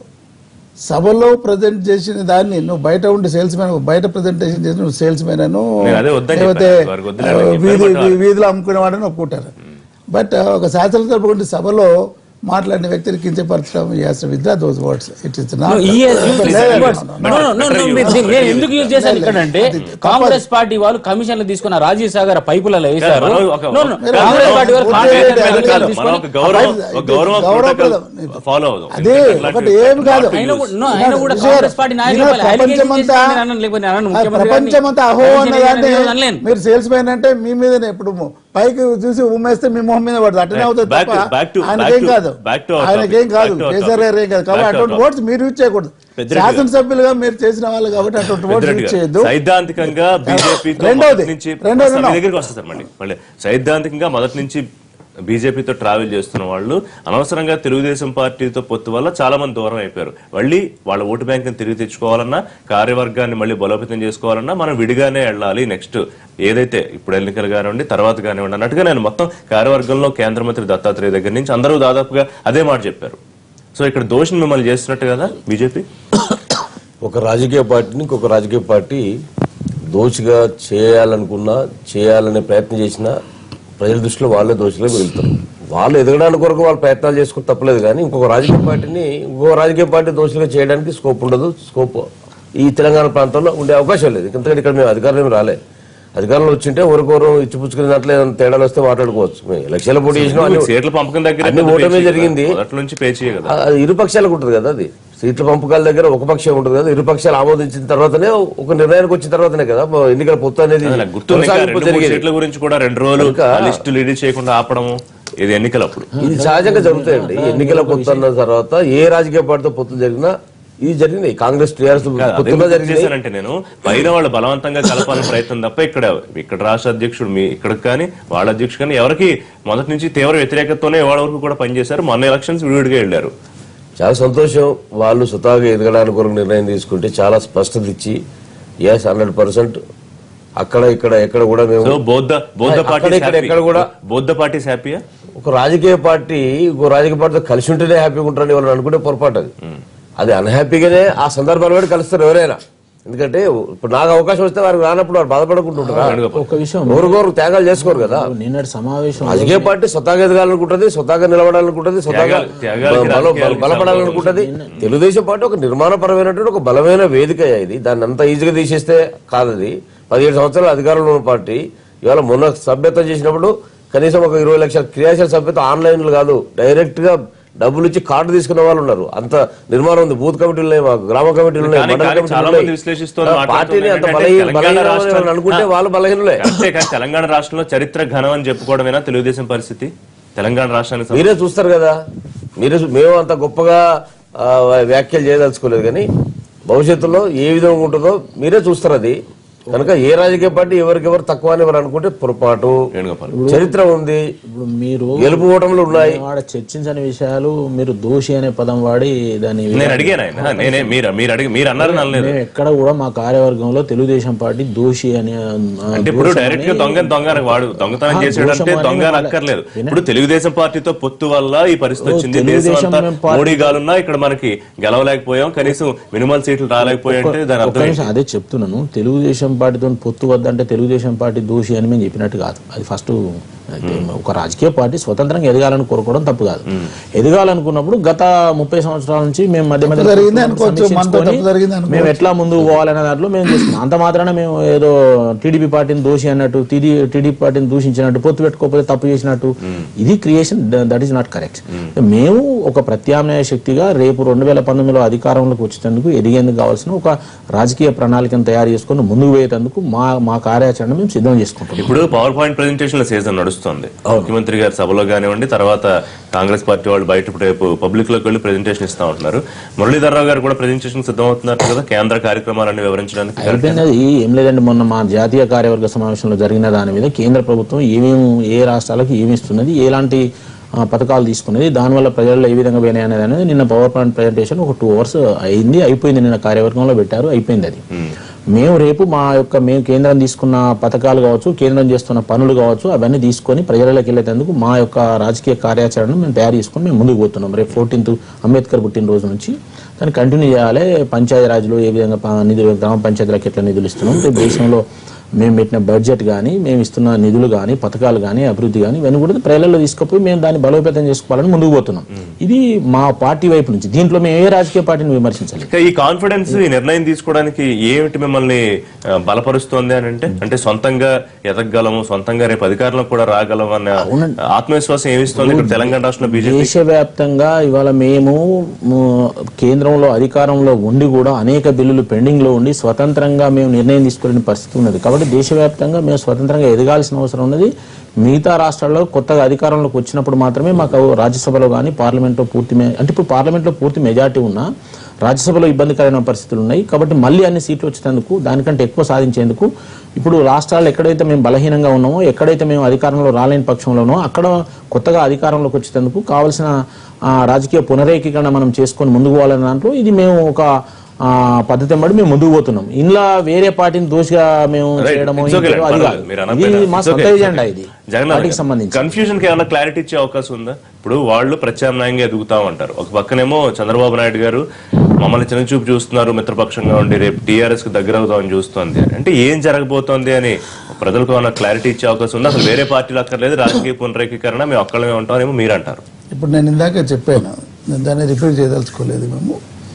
సభలో ప్రజెంట్ చేసిన దాన్ని నువ్వు బయట ఉండి సేల్స్ మ్యాన్ బయట ప్రజెంటేషన్ చేసి నువ్వు సేల్స్ మ్యాన్ అను నేను అదే వద్దని లేకపోతే చెప్పాను. వారికి వద్దులే అని చెప్పాను. వీధి బట్ వారు- వీధిలో అమ్ముకునేవాడని ఒప్పుకుంటారు బట్ ఒక శాసనసభ ఉండి సభలో మాట్లాడిన వ్యక్తిని కించపరచడం as withdraw those words it is No, he has used these words. No, no, no, no, మీరు దీన్ని నేను ఎందుకు యూజ్ చేశాను ఇక్కడ అంటే కాంగ్రెస్ పార్టీ వాళ్ళు కమిషన్లు తీసుకున్న రాజీవ్ సాగర్ పైపులలో వేశారు మనం ఒక- No, no, మీరు కాంగ్రెస్ పార్టీ వాళ్ళు పూర్తి కాంట్రాక్టర్ చేయండి. మీద కాదు, తీసుకొని- మనం ఒక గౌరవం ఒక గౌరవం గౌరవప్రదం. ఫాలో అవుదాం అదే ఒకటి ఏమి కాదు ఆయన కూడా- no, ఆయన కూడా కాంగ్రెస్ పార్టీ నాయకులు ఈయన వాళ్ళు allegation ప్రపంచమంతా చేసి నేను అన్నాను, లేకపోతే నేను అన్నాను, ఆ ముఖ్యమంత్రి గారిని ప్రపంచమంతా అహో allegation అన్నదాన్ని నేను అనలేను. మీరు సేల్స్ మ్యాన్ అంటే మీ మీదనే ఇప్పుడు పైకి చూసి ఉమ్మేస్తే మీ మొహం మీద పడుతుంది అట్లనే అవుతుంది Back to- తప్ప back to- ఆయనకేం back to- కాదు back to our ఆయనకేం topic. కాదు Back to our కేసీఆర్ గారు ఏం కాదు Back కాబట్టి to our అటువంటి topic. వర్డ్స్ మీరు యూజ్ చేయకూడదు పెద్దరెడ్డి గారు. శాసనసభ్యులుగా మీరు చేసిన వాళ్ళు కాబట్టి అటువంటి వర్డ్స్ యూజ్ పెద్దరెడ్డి గారు, చేయొద్దు సైద్ధాంతికంగా బీజేపీ రెండోది, నుంచి రెండోది మీ ఉన్నాం. దగ్గరికి వస్తుంది సార్ మళ్ళీ మళ్ళీ సైద్ధాంతికంగా మొదటి నుంచి బీజేపీతో ట్రావెల్ చేస్తున్న వాళ్ళు అనవసరంగా తెలుగుదేశం పార్టీతో పొత్తు వల్ల చాలా మంది దూరం అయిపోయారు మళ్ళీ వాళ్ళ ఓటు బ్యాంక్ తిరిగి తెచ్చుకోవాలన్నా కార్యవర్గాన్ని మళ్ళీ బలోపేతం చేసుకోవాలన్నా మనం విడిగానే వెళ్ళాలి నెక్స్ట్ ఏదైతే ఇప్పుడు ఎన్నికలు కానివ్వండి తర్వాత కానివ్వండి అన్నట్టుగా నేను మొత్తం కార్యవర్గంలో కేంద్ర మంత్రి దత్తాత్రేయ దగ్గర నుంచి అందరూ దాదాపుగా అదే మాట చెప్పారు సో ఇక్కడ దోషిని మిమ్మల్ని చేస్తున్నట్టు కదా బీజేపీ ఒక రాజకీయ పార్టీని ఇంకొక రాజకీయ పార్టీ దోషిగా చేయాలనుకున్నా చేయాలనే ప్రయత్నం చేసినా ప్రజల దృష్టిలో వాళ్ళే దోషులుగా వెళ్తారు వాళ్ళు ఎదగడానికి కొరకు వాళ్ళు ప్రయత్నాలు చేసుకుని తప్పలేదు కానీ ఇంకొక రాజకీయ పార్టీని ఇంకొక రాజకీయ పార్టీ దోషులుగా చేయడానికి స్కోప్ ఉండదు స్కోప్ ఈ తెలంగాణ ప్రాంతంలో ఉండే అవకాశం లేదు ఎందుకంటే ఇక్కడ మేము అధికారులు ఏమి రాలే అధికారంలో వచ్చింటే ఒకరికొకరు ఇచ్చిపుచ్చుకునే దాంట్లో ఏదైనా తేడాలు వస్తే మాట్లాడుకోవచ్చు మేము ఎలక్షన్ల పోటీ చేసినా అన్ని- సీట్ల పంపకం దగ్గర అన్ని పెద్ద ఓటమే పేచీ కదా. జరిగింది. మొదటి నుంచి పేచీయే కదా అది ఇరు పక్షాలకు ఉంటుంది కదా అది సీట్ల పంపకాల దగ్గర ఒక పక్షం ఉంటుంది కదా ఇరు పక్షాలు ఆమోదించిన తర్వాతనే ఒక నిర్ణయానికి వచ్చిన తర్వాతనే కదా ఎన్నికల పొత్తు అనేది అది నాకు గుర్తుంది ఇంకా కొనసాగింపు రెండు మూడు జరిగేది. సీట్ల గురించి కూడా రెండు రోజులు ఇంకా- ఆ లిస్టు లీడ్ చేయకుండా ఆపడము ఇది ఎన్నికలప్పుడు ఇది సహజంగా జరుగుతాయండి ఎన్నికల పొత్తు అన్న తర్వాత ఏ రాజకీయ పార్టీతో పొత్తు జరిగినా ఇది జరిగినాయి కాంగ్రెస్ టీఆర్ఎస్ కాదు, అదే పొత్తులో గుర్తు జరిగినాయి చేశానంటే నేను పైన వాళ్ళు బలవంతంగా కలపాలని ప్రయత్నం తప్ప ఇక్కడ ఇక్కడ రాష్ట్ర అధ్యక్షుడు మీ ఇక్కడ కానీ వాళ్ళ అధ్యక్షుడు కానీ ఎవరికి మొదటి నుంచి తీవ్ర వ్యతిరేకతతోనే వాళ్ళ వరకు కూడా పనిచేశారు మొన్న ఎలక్షన్స్ విడివిడిగా వెళ్ళారు చాలా సంతోషం వాళ్ళు స్వతహాగా ఎదగడానికి కొరకు నిర్ణయం తీసుకుంటే చాలా స్పష్టత ఇచ్చి ఎస్ హండ్రెడ్ పర్సెంట్ అక్కడ ఇక్కడ ఎక్కడ కూడా సో మేము బౌద్ధ బౌద్ధ అక్కడ పార్టీ ఇక్కడ ఎక్కడ కూడా బౌద్ధ పార్టీస్ హ్యాపీయా ఒక రాజకీయ పార్టీ ఇంకో రాజకీయ పార్టీతో కలిసి ఉంటేనే హ్యాపీగా ఉంటారని వాళ్ళు అనుకుంటే పొరపాటు అది అది అన్హ్యాపీగానే ఆ సందర్భాలు బట్టి కలుస్తారు ఎవరైనా ఎందుకంటే ఇప్పుడు నాకు అవకాశం వస్తే వారికి రానప్పుడు వారు బాధపడకుంటుంటారా ఒక విషయం ఎవరికొరు త్యాగాలు చేసుకోరు కదా నిన్నటి సమావేశం రాజకీయ పార్టీ స్వతహాగా ఎదగాలనుకుంటది స్వతహాగా నిలబడాలనుకుంటది స్వతహాగా త్యాగాలు- త్యాగాలకి బల- బల- రాజకీయాలకి బలపడాలనుకుంటది తెలుగుదేశం పార్టీ ఒక నిర్మాణపరమైనటువంటి ఒక బలమైన వేదిక ఇది దాన్ని అంత ఈజీగా తీసేస్తే కాదది పదిహేడు సంవత్సరాలు అధికారంలో ఉన్న పార్టీ ఇవాళ మొన్న సభ్యత్వం చేసినప్పుడు కనీసం ఒక ఇరవై లక్షల క్రియాశీల సభ్యత్వం ఆన్లైన్ కాదు డైరెక్ట్ గా డబ్బులు ఇచ్చి కార్డు తీసుకున్న వాళ్ళు ఉన్నారు అంత నిర్మాణం ఉంది బూత్ కమిటీలు ఉన్నాయి మాకు గ్రామ కమిటీలు ఉన్నాయి కానీ- మండల కానీ కమిటీలు చాలా ఉన్నాయి. మంది విశ్లేషిస్తూ ఆ, మాట్లాడుతున్నారు పార్టీని అంత ఏంటంటే బలహీన తెలంగాణ బలహీన రాష్ట్రం- అనుకుంటే వాళ్ళు బలహీనలే అంతే కానీ తెలంగాణ రాష్ట్రంలో చరిత్ర ఘనం అని చెప్పుకోవడమేనా తెలుగుదేశం పరిస్థితి తెలంగాణ రాష్ట్రానికి మీరే చూస్తారు కదా మీరే చూ- మేము అంత గొప్పగా ఆ, వ్యాఖ్యలు చేయదలుచుకోలేదు కానీ భవిష్యత్తులో ఏ విధంగా ఉంటుందో మీరే చూస్తారు అది కనుక ఏ రాజకీయ పార్టీ ఎవరికెవరు తక్కువ అని ఎవరు అనుకుంటే పొరపాటు వేణుగోపాల్ చరిత్ర ఉంది ఇప్పుడు మీరు గెలుపు ఓటములు ఉన్నాయి ఆడ చర్చించని విషయాలు మీరు దోషి అనే పదం వాడి దాన్ని నేను అడిగాను ఆయన నేనే మీరు మీరు అడిగి మీరు అన్నారని అనలేదు మేము ఎక్కడ కూడా మా కార్యవర్గంలో తెలుగుదేశం పార్టీ దోషి అని ఆ, అంటే ఇప్పుడు దోషం డైరెక్ట్ గా అని- దొంగ దొంగ అని వాడు దొంగతనం ఆ, చేసాడు అంటే దోషం అని దొంగ అని వాళ్ళ- అక్కర్లేదు వినండి. ఇప్పుడు తెలుగుదేశం పార్టీతో పొత్తు వల్ల ఈ పరిస్థితి ఓ, వచ్చింది దేశం తెలుగుదేశం అంతా మేము పార్టీ- మోడీ గాలున్నా ఇక్కడ మనకి గెలవలేకపోయాం కనీసం మినిమల్ సీట్లు రాలేకపోయాయి అంటే దాని ఒక్క అర్థం నిమిషం ఏంటి? అదే చెప్తున్నాను తెలుగుదేశం పార్టీతో పొత్తు వద్దంటే తెలుగుదేశం పార్టీ దోషి అని మేము చెప్పినట్టు కాదు అది ఫస్ట్ అయితే ఒక రాజకీయ పార్టీ స్వతంత్రంగా ఎదగాలని కోరుకోవడం తప్పు కాదు ఎదగాలనుకున్నప్పుడు గత ముప్పై సంవత్సరాల నుంచి మేము మధ్య మధ్య తప్పు జరిగింది అనుకోవచ్చు, మనతో సమీక్షించుకొని తప్పు జరిగింది అనుకోవచ్చు. మేము ఎట్లా ముందుకు పోవాలనే దాంట్లో మేము చేస్తున్నాం అంత మాత్రాన మేము ఏదో టీడీపీ పార్టీని దోషి అన్నట్టు టీడీ టీడీపీ పార్టీని దూషించినట్టు పొత్తు పెట్టుకోకపోతే తప్పు చేసినట్టు ఇది creation that is not correct మేము ఒక ప్రత్యామ్నాయ శక్తిగా రేపు రెండు వేల పంతొమ్మిదిలో అధికారంలోకి వచ్చేందుకు ఎదిగేందుకు కావాల్సిన ఒక రాజకీయ ప్రణాళికను తయారు చేసుకొని ముందుకు పోయేందుకు మా మా కార్యాచరణ మేము సిద్ధం చేసుకుంటాం ఇప్పుడు పవర్ పాయింట్ ప్రెజెంటేషన్ సీజన్ నడుస్తుంది ముఖ్యమంత్రి గారి సభలో కానివ్వండి తర్వాత కాంగ్రెస్ పార్టీ వాళ్ళు బయట ఇప్పుడు రేపు పబ్లిక్ లోకి వెళ్ళి ప్రెజెంటేషన్ ఇస్తా ఉంటున్నారు మురళీధరరావు గారు కూడా ప్రెజెంటేషన్ సిద్ధం అవుతున్నారు కదా కేంద్ర కార్యక్రమాలన్నీ వివరించడానికి అయిపోయింది అది ఏం లేదండి మొన్న మా జాతీయ కార్యవర్గ సమావేశంలో జరిగిన దాని మీద కేంద్ర ప్రభుత్వం ఏమేమి ఏ రాష్ట్రాలకు ఏమి ఇస్తున్నది ఎలాంటి ఆ, పథకాలు తీసుకున్నది దానివల్ల ప్రజల్లో ఏ విధంగా పోయినాయి అనేది అనేది నిన్న పవర్ పాయింట్ ప్రజెంటేషన్ ఒక టూ అవర్స్ అయింది అయిపోయింది నిన్న కార్యవర్గంలో పెట్టారు అయిపోయింది అది మేము రేపు మా యొక్క మేము కేంద్రం తీసుకున్న పథకాలు కావచ్చు కేంద్రం చేస్తున్న పనులు కావచ్చు అవన్నీ తీసుకొని ప్రజలలోకి వెళ్ళేందుకు మా యొక్క రాజకీయ కార్యాచరణను మేము తయారు చేసుకొని మేము ముందుకు పోతున్నాం రేపు ఫోర్టీన్త్ అంబేద్కర్ పుట్టినరోజు నుంచి దాన్ని కంటిన్యూ చేయాలి పంచాయతీ రాజ్లో ఏ విధంగా ప- నిధులు గ్రామ పంచాయతీలకు ఎట్లా నిధులు ఇస్తున్నాం రేపు దేశంలో మేము పెట్టిన బడ్జెట్ కానీ మేము ఇస్తున్న నిధులు కానీ పథకాలు కానీ అభివృద్ధి కానీ ఇవన్నీ కూడా ప్రజలలో తీసుకుపోయి మేము దాన్ని బలోపేతం చేసుకోవాలని ముందుకు పోతున్నాం ఇది మా పార్టీ వైపు నుంచి దీంట్లో మేము ఏ రాజకీయ పార్టీని విమర్శించాలి ఇంకా ఈ కాన్ఫిడెన్స్ ఈ నిర్ణయం తీసుకోవడానికి ఏమిటి మిమ్మల్ని ఆ, బలపరుస్తోంది అని అంటే అంటే సొంతంగా ఎదగగలము సొంతంగా రేపు అధికారంలో కూడా రాగలము అన్న ఆత్మవిశ్వాసం ఏమిస్తోంది ఇక్కడ తెలంగాణ రాష్ట్రంలో బీజేపీ దేశవ్యాప్తంగా ఇవాళ మేము ము, కేంద్రంలో అధికారంలో ఉండి కూడా అనేక బిల్లులు పెండింగ్ లో ఉండి స్వతంత్రంగా మేము నిర్ణయం తీసుకోలేని పరిస్థితి ఉన్నది కాబట్టి దేశవ్యాప్తంగా మేము స్వతంత్రంగా ఎదగాల్సిన అవసరం ఉన్నది మిగతా రాష్ట్రాల్లో కొత్తగా అధికారంలోకి వచ్చినప్పుడు మాత్రమే మాకు రాజ్యసభలో కానీ పార్లమెంట్లో పూర్తి మే- అంటే ఇప్పుడు పార్లమెంట్లో పూర్తి మెజార్టీ ఉన్నా రాజ్యసభలో ఇబ్బందికరమైన పరిస్థితులు ఉన్నాయి కాబట్టి మళ్ళీ అన్ని సీట్లు వచ్చేందుకు దానికంటే ఎక్కువ సాధించేందుకు ఇప్పుడు రాష్ట్రాలు ఎక్కడైతే మేము బలహీనంగా ఉన్నామో ఎక్కడైతే మేము అధికారంలో రాలేని పక్షంలో ఉన్నామో అక్కడ కొత్తగా అధికారంలోకి వచ్చేందుకు కావాల్సిన ఆ, రాజకీయ పునరేకీకరణ మనం చేసుకొని ముందుకు పోవాలనే దాంట్లో ఇది మేము ఒక ఆ, పద్ధతి బట్టి మేము ముందుకు పోతున్నాం ఇంట్లో వేరే పార్టీని దోషిగా మేము చేయడమో It's okay, ఇంకేదో అది పర్వాలేదు. కాదు మీరు ఇది అనకపోయినా. మా It's సొంత okay, it's ఎజెండా okay. ఇది జగన్నాథ్ పార్టీకి గారు, సంబంధించి కన్ఫ్యూజన్ కి ఏమైనా క్లారిటీ ఇచ్చే అవకాశం ఉందా ఇప్పుడు వాళ్ళు ప్రత్యామ్నాయంగా ఎదుగుతామంటారు ఒక పక్కనేమో చంద్రబాబు నాయుడు గారు మమ్మల్ని చిన్నచూపు చూస్తున్నారు మిత్రపక్షంగా ఉండి రేపు టీఆర్ఎస్ కి దగ్గర అవుతామని చూస్తోంది అని అంటే ఏం జరగబోతోంది అని ప్రజలకు ఏమైనా క్లారిటీ ఇచ్చే అవకాశం ఉందా అసలు వేరే పార్టీలు అక్కర్లేదు రాజకీయ పునరేకీకరణ మేము ఒక్కళ్ళమే ఉంటామేమో మీరు అంటారు ఇప్పుడు నేను ఇందాక చెప్పాను నేను దాన్ని రిపీట్ చేయదలుచుకోలేదు మేము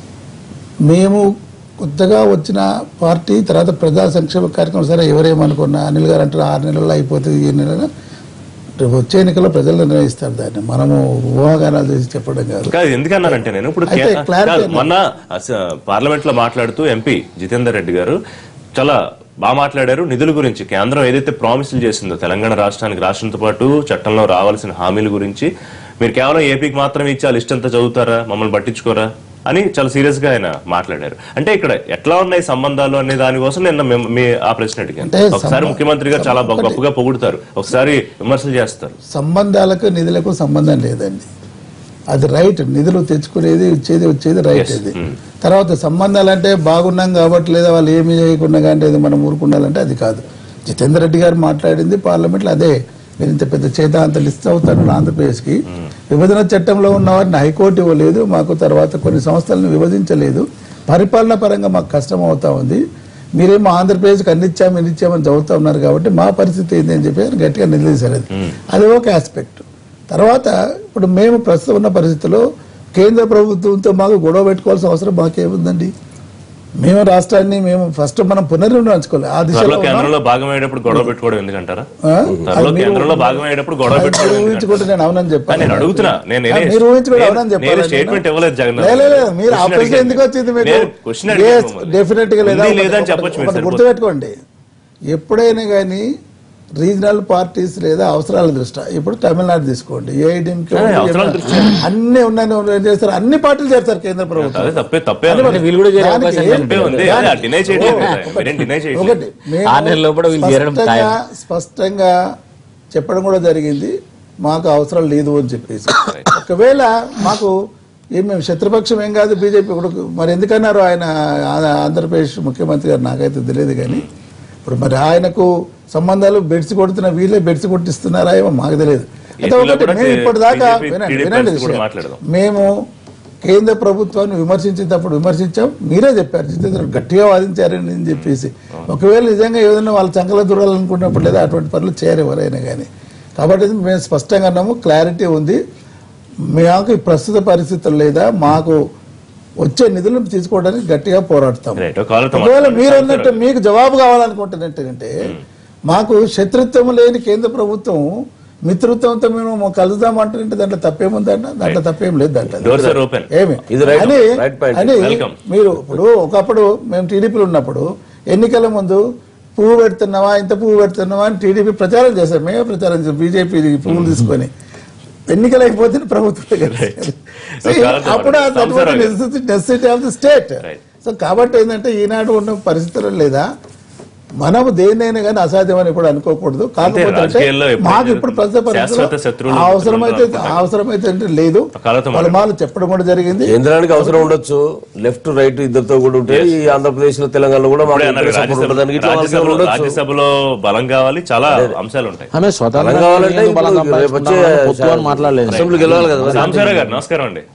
మేము కొత్తగా వచ్చిన పార్టీ తర్వాత ప్రజా సంక్షేమ కార్యక్రమం సరే ఎవరేమనుకున్నా అనిల్ గారు అంటారు ఆరు నెలల్లో అయిపోతుంది ఈ నెలలో రేపు వచ్చే ఎన్నికల్లో ప్రజలు నిర్ణయిస్తారు దాన్ని మనము ఊహాగానాలు చేసి చెప్పడం కాదు కాదు ఎందుకన్నానంటే నేను ఇప్పుడు అయితే కే- clarity కాదు, అన్నా. మొన్న పార్లమెంట్ లో మాట్లాడుతూ ఎంపీ జితేందర్ రెడ్డి గారు చాలా బాగా మాట్లాడారు నిధుల గురించి కేంద్రం ఏదైతే ప్రామిసులు చేసిందో తెలంగాణ రాష్ట్రానికి రాష్ట్రంతో పాటు చట్టంలో రావాల్సిన హామీల గురించి మీరు కేవలం ఏపీకి మాత్రమే ఇచ్చి ఆ లిస్ట్ అంతా చదువుతారా మమ్మల్ని పట్టించుకోరా అని చాలా సీరియస్ గా ఆయన మాట్లాడారు అంటే ఇక్కడ ఎట్లా ఉన్నాయి సంబంధాలు అనే దానికోసం నిన్న మేము- మీ ఆ ప్రశ్న అడిగాను అంటే ఒకసారి సంబ- ముఖ్యమంత్రి గారు చాలా ఒకటి. గొప్పగా పొగుడుతారు ఒకసారి విమర్శలు చేస్తారు సంబంధాలకు నిధులకు సంబంధం లేదండి అది రైట్ నిధులు తెచ్చుకునేది ఇచ్చేది వచ్చేది రైట్ Yes. అది తర్వాత సంబంధాలు అంటే బాగున్నాం కాబట్టి లేదా వాళ్ళు ఏమి చేయకుండా అంటే ఇది మనం ఊరుకుండాలంటే అది కాదు జితేందర్ రెడ్డి గారు మాట్లాడింది పార్లమెంట్లో అదే మీరు ఇంత పెద్ద చేత అంత లిస్ట్ అవుతారు ఆంధ్రప్రదేశ్కి విభజన చట్టంలో ఉన్న వారిని హైకోర్టు ఇవ్వలేదు మాకు తర్వాత కొన్ని సంస్థలను విభజించలేదు పరిపాలన పరంగా మాకు కష్టం అవుతా ఉంది మీరేమో ఆంధ్రప్రదేశ్కి అన్ని ఇచ్చాము ఇన్ని ఇచ్చామని చదువుతా ఉన్నారు కాబట్టి మా పరిస్థితి ఏంటి అని చెప్పి ఆయన గట్టిగా నిలదీశారు అది అది ఒక ఆస్పెక్ట్ తర్వాత ఇప్పుడు మేము ప్రస్తుతం ఉన్న పరిస్థితిలో కేంద్ర ప్రభుత్వంతో మాకు గొడవ పెట్టుకోవాల్సిన అవసరం మాకేముందండి మేము రాష్ట్రాన్ని మేము ఫస్ట్ మనం పునర్నిర్ణయించుకోవాలి ఆ దిశలో త్వరలో ఉన్నాం. కేంద్రంలో భాగం అయ్యేటప్పుడు గొడవ పెట్టుకోవడం ఎందుకంటారా ఆ? త్వరలో అది మీరు- కేంద్రంలో భాగం అయ్యేటప్పుడు గొడవ అది పెట్టుకోవడం మీరు ఎందుకంటారా? ఊహించుకుంటే నేను అవునని చెప్పాను నేను అడుగుతున్నా నేను ఆ, నేనే- మీరు ఊహించుకుంటే నేను- అవునని చెప్పాలి నేను స్టేట్మెంట్ ఇవ్వలేదు జగన్ లే, లే, లే, మీరు ఆ ప్రశ్న ఎందుకు వచ్చింది మీకు క్వశ్చన్ డెఫినెట్ గా లేదా లేదని చెప్పొచ్చు మీరు ఒకటి సరిపోతుంది. గుర్తుపెట్టుకోండి ఎప్పుడైనా కానీ రీజనల్ పార్టీస్ లేదా అవసరాల దృష్ట్యా ఇప్పుడు తమిళనాడు తీసుకోండి ఏఐడిఎంకే ఆ, అవసరాల దృష్ట్యా. అన్ని ఉన్నాయి ఉన్నాయి చేస్తారు అన్ని పార్టీలు చేస్తారు కేంద్ర ప్రభుత్వం అదే తప్పే తప్పే అన్ని ఉంది. వీళ్ళు కూడా చేరే దానికి అవకాశం ఏం- తప్పే ఉంది అదే ఆ డినై చేయట్లేదు కదా. మీరేం డినై చేయట్లేదు ఒకటి మేము ఆరు నెలల లోపల వీళ్ళు చేరడం స్పష్టంగా ఖాయం. స్పష్టంగా చెప్పడం కూడా జరిగింది మాకు అవసరం లేదు అని చెప్పేసి ఒకవేళ మాకు ఏం మేము శత్రుపక్షం ఏం కాదు బీజేపీ ఇప్పుడు మరి ఎందుకన్నారు ఆయన ఆ- ఆంధ్రప్రదేశ్ ముఖ్యమంత్రి గారు నాకైతే తెలియదు కానీ ఇప్పుడు మరి ఆయనకు సంబంధాలు బెడ్స్ కొడుతున్న వీళ్ళే బెడ్స్ కొట్టిస్తున్నారా ఏమో మాకు తెలియదు అయితే ఏపీలో ఒకటి కూడా మేము ఇప్పటిదాకా BJP, వినండి TDP వినండి పరిస్థితి కూడా విషయం. మాట్లాడదాం. మేము కేంద్ర ప్రభుత్వాన్ని విమర్శించేటప్పుడు విమర్శించాం మీరే చెప్పారు జితేంద్ర రెడ్డి గట్టిగా వాదించారని అని చెప్పేసి ఒకవేళ నిజంగా ఏదైనా వాళ్ళ చంకల దూరాలనుకున్నప్పుడు లేదా అటువంటి పనులు చేయరు ఎవరైనా కానీ కాబట్టి ఇది మేము స్పష్టంగా అన్నాము క్లారిటీ ఉంది మాకు ఈ ప్రస్తుత పరిస్థితులు లేదా మాకు వచ్చే నిధులను తీసుకోవడానికి గట్టిగా పోరాడతాం రైట్ ఒక కాలతో ఒకవేళ మీరు అన్నట్టు మీకు జవాబు కావాలనుకుంటున్నట్టు మాకు శత్రుత్వం లేని కేంద్ర ప్రభుత్వం మిత్రత్వంతో మేము కలుద్దాం అంటుంటే దాంట్లో తప్పేముందన్న దాంట్లో తప్పేం లేదు దాంట్లో డోర్స్ ఆర్ ఓపెన్ ఏమి ఇది right- అని right point. అని Welcome. మీరు ఇప్పుడు ఒకప్పుడు మేము టీడీపీలో ఉన్నప్పుడు ఎన్నికల ముందు పువ్వు పెడుతున్నావా ఇంత పువ్వు పెడుతున్నావా అని టీడీపీ ప్రచారం చేశాం మేమే ప్రచారం చేసాం బీజేపీ పువ్వులు తీసుకొని ఎన్నికలు అయిపోతే ప్రభుత్వం So, కాదు, అప్పుడు సంసారం కాదు. Necessity of the state Right. So కాబట్టి ఏంటంటే ఈనాడు ఉన్న పరిస్థితులు లేదా మనము దేన్నైనా కానీ అసాధ్యమని ఇప్పుడు అనుకోకూడదు కాకపోతే అంటే రాజకీయాల్లో ఎప్పుడు మాకు ఇప్పుడు ప్రస్తుత శాశ్వత పరిస్థితుల్లో శత్రువులు ఆ అవసరమైతే మిత్రులు ఆ అవసరమైతే అంటే లేదు కాలతో వాళ్ళ మాలు చెప్పడం కూడా జరిగింది కేంద్రానికి అవసరం ఉండొచ్చు లెఫ్ట్ రైట్ ఇద్దరితో కూడా ఉంటే ఈ ఆంధ్రప్రదేశ్ లో తెలంగాణలో కూడా మాకు ఇప్పుడే అన్నారు ఇంటర్ సపోర్ట్ రాజ్యసభ- ఉండడానికి ఇట్లా వాళ్ళకి రాజ్యసభలో ఉండొచ్చు రాజ్యసభలో బలం కావాలి చాలా అంశాలు ఉంటాయి ఆమె స్వతంత్రంగా బలం కావాలంటే ఎందుకు బలం ఇప్పుడు రేపు వచ్చే సంపాదించుకుంటామని పొత్తు అని మాట్లాడలేదు అసెంబ్లీ గెలవాలి కదా మరి. సాంబశివరావు గారు నమస్కారం అండి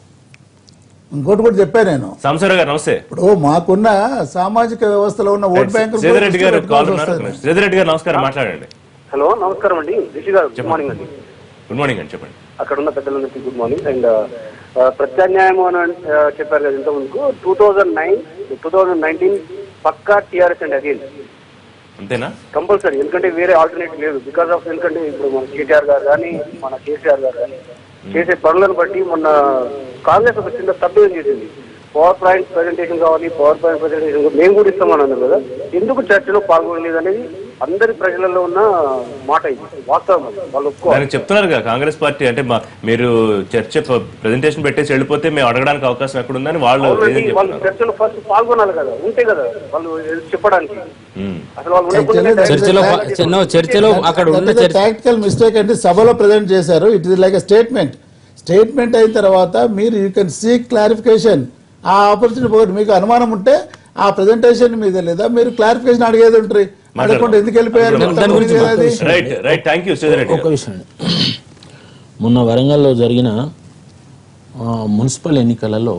ఇంకోటి కూడా చెప్పాను నేను సాంబశివరావు గారు నమస్తే ఇప్పుడు మాకున్న సామాజిక వ్యవస్థలో ఉన్న ఓట్ బ్యాంక్ శ్రీధరెడ్డి గారు కాల్ ఉన్నారు శ్రీధరెడ్డి గారు నమస్కారం మాట్లాడండి హలో నమస్కారం అండి రిషి గారు గుడ్ మార్నింగ్ అండి గుడ్ మార్నింగ్ అండి చెప్పండి అక్కడ ఉన్న పెద్దలందరికీ గుడ్ మార్నింగ్ అండ్ ప్రత్యామ్నాయం అని అన్- ఆ, చెప్పారు కదా ఇంత ముందుకు two thousand nine two thousand nineteen పక్కా టీఆర్ఎస్ అండ్ అగైన్ అంతేనా కంపల్సరీ ఎందుకంటే వేరే ఆల్టర్నేటివ్ లేదు బికాస్ ఆఫ్ ఎందుకంటే ఇప్పుడు మన కేటీఆర్ గారు కానీ మన కేసీఆర్ గారు కానీ చేసే పనులను బట్టి మొన్న కాంగ్రెస్ ఒక చిన్న తప్పు ఏం చేసింది పవర్ పాయింట్ ప్రజెంటేషన్ కావాలి పవర్ పాయింట్ ప్రజెంటేషన్ మేము కూడా ఇస్తామని అన్నారు కదా ఎందుకు చర్చలో పాల్గొనలేదు అనేది అందరి ప్రజలలో ఉన్న మాట ఇది వాస్తవం అది. వాళ్ళు ఒప్పుకోవాలి దానికి చెప్తున్నారు కదా కాంగ్రెస్ పార్టీ అంటే మా- మీరు చర్చ ప్రెజెంటేషన్ పెట్టేసి వెళ్ళిపోతే మేము అడగడానికి అవకాశం ఎక్కడ ఉందని వాళ్ళు అవునండి ఏం వాళ్ళు చెప్తున్నారు చర్చలో ఫస్ట్ పాల్గొనాలి కదా ఉంటే కదా వాళ్ళు చెప్పడానికి ఉమ్. అసలు వాళ్ళు ఉండకుండా చర్చలో చిన్న చర్చలో అక్కడ ఉన్న చర్చ టాక్టికల్ మిస్టేక్ అంటే సభలో ప్రజెంట్ చేశారు it is like statement statement అయిన తర్వాత మీరు యూ కెన్ సీక్ క్లారిఫికేషన్ ఆ ఆపర్చునిటీ పోగొట్టు మీకు అనుమానం ఉంటే ఆ ప్రెజెంటేషన్ మీద లేదా మీరు క్లారిఫికేషన్ అడిగేది ఉంటారు అడగకుండా ఎందుకు వెళ్ళిపోయారు దాని గురించి తప్పు మీదే అది. Right right thank you Sridhar Reddy ఒక విషయం మొన్న వరంగల్లో జరిగిన ఆ, మున్సిపల్ ఎన్నికలలో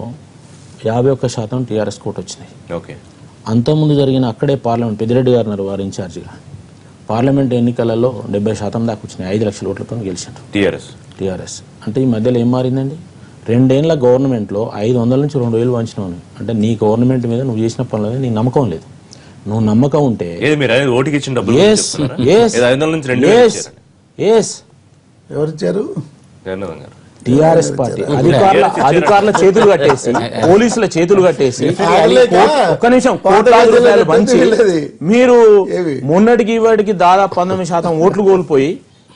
యాభై ఒక్క శాతం టీఆర్ఎస్ కోట్ వచ్చినాయి ఓకే అంతకుముందు జరిగిన అక్కడే పార్లమెంట్ పెద్దిరెడ్డి గారు ఉన్నారు వారు ఇన్ఛార్జిగా పార్లమెంట్ ఎన్నికలలో డెబ్బై శాతం దాకా వచ్చినాయి ఐదు లక్షల ఓట్లతో గెలిచారు టిఆర్ఎస్ టీఆర్ఎస్ అంటే ఈ మధ్యలో ఏం మారిందండి రెండేళ్ల గవర్నమెంట్లో ఐదు వందల నుంచి రెండు వేలు వంచినావు అంటే నీ గవర్నమెంట్ మీద నువ్వు చేసిన పనుల మీద నీకు నమ్మకం లేదు నువ్వు నమ్మకం ఉంటే ఏది మీరు అనేది ఓటుకి ఇచ్చిన డబ్బులు ఎస్ చెప్తున్నారా? ఎస్ ఏదో ఐదు వందల నుంచి రెండు వేలు ఇచ్చారు. ఎస్ ఎవరు ఇచ్చారు జగన్నాథం గారు టిఆర్ఎస్ పార్టీ అధికారుల అధికారుల చేతులు కట్టేసి పోలీసుల చేతులు కట్టేసి వాళ్ళేగా కోట్- ఒక్క నిమిషం పాత కోట్లాది రాజ్యాలు రూపాయలు ఎట్లా పంచి తెలియలేదు. మీరు ఏవి? మొన్నటికి ఇవాటికి దాదాపు పంతొమ్మిది శాతం ఓట్లు కోల్పోయి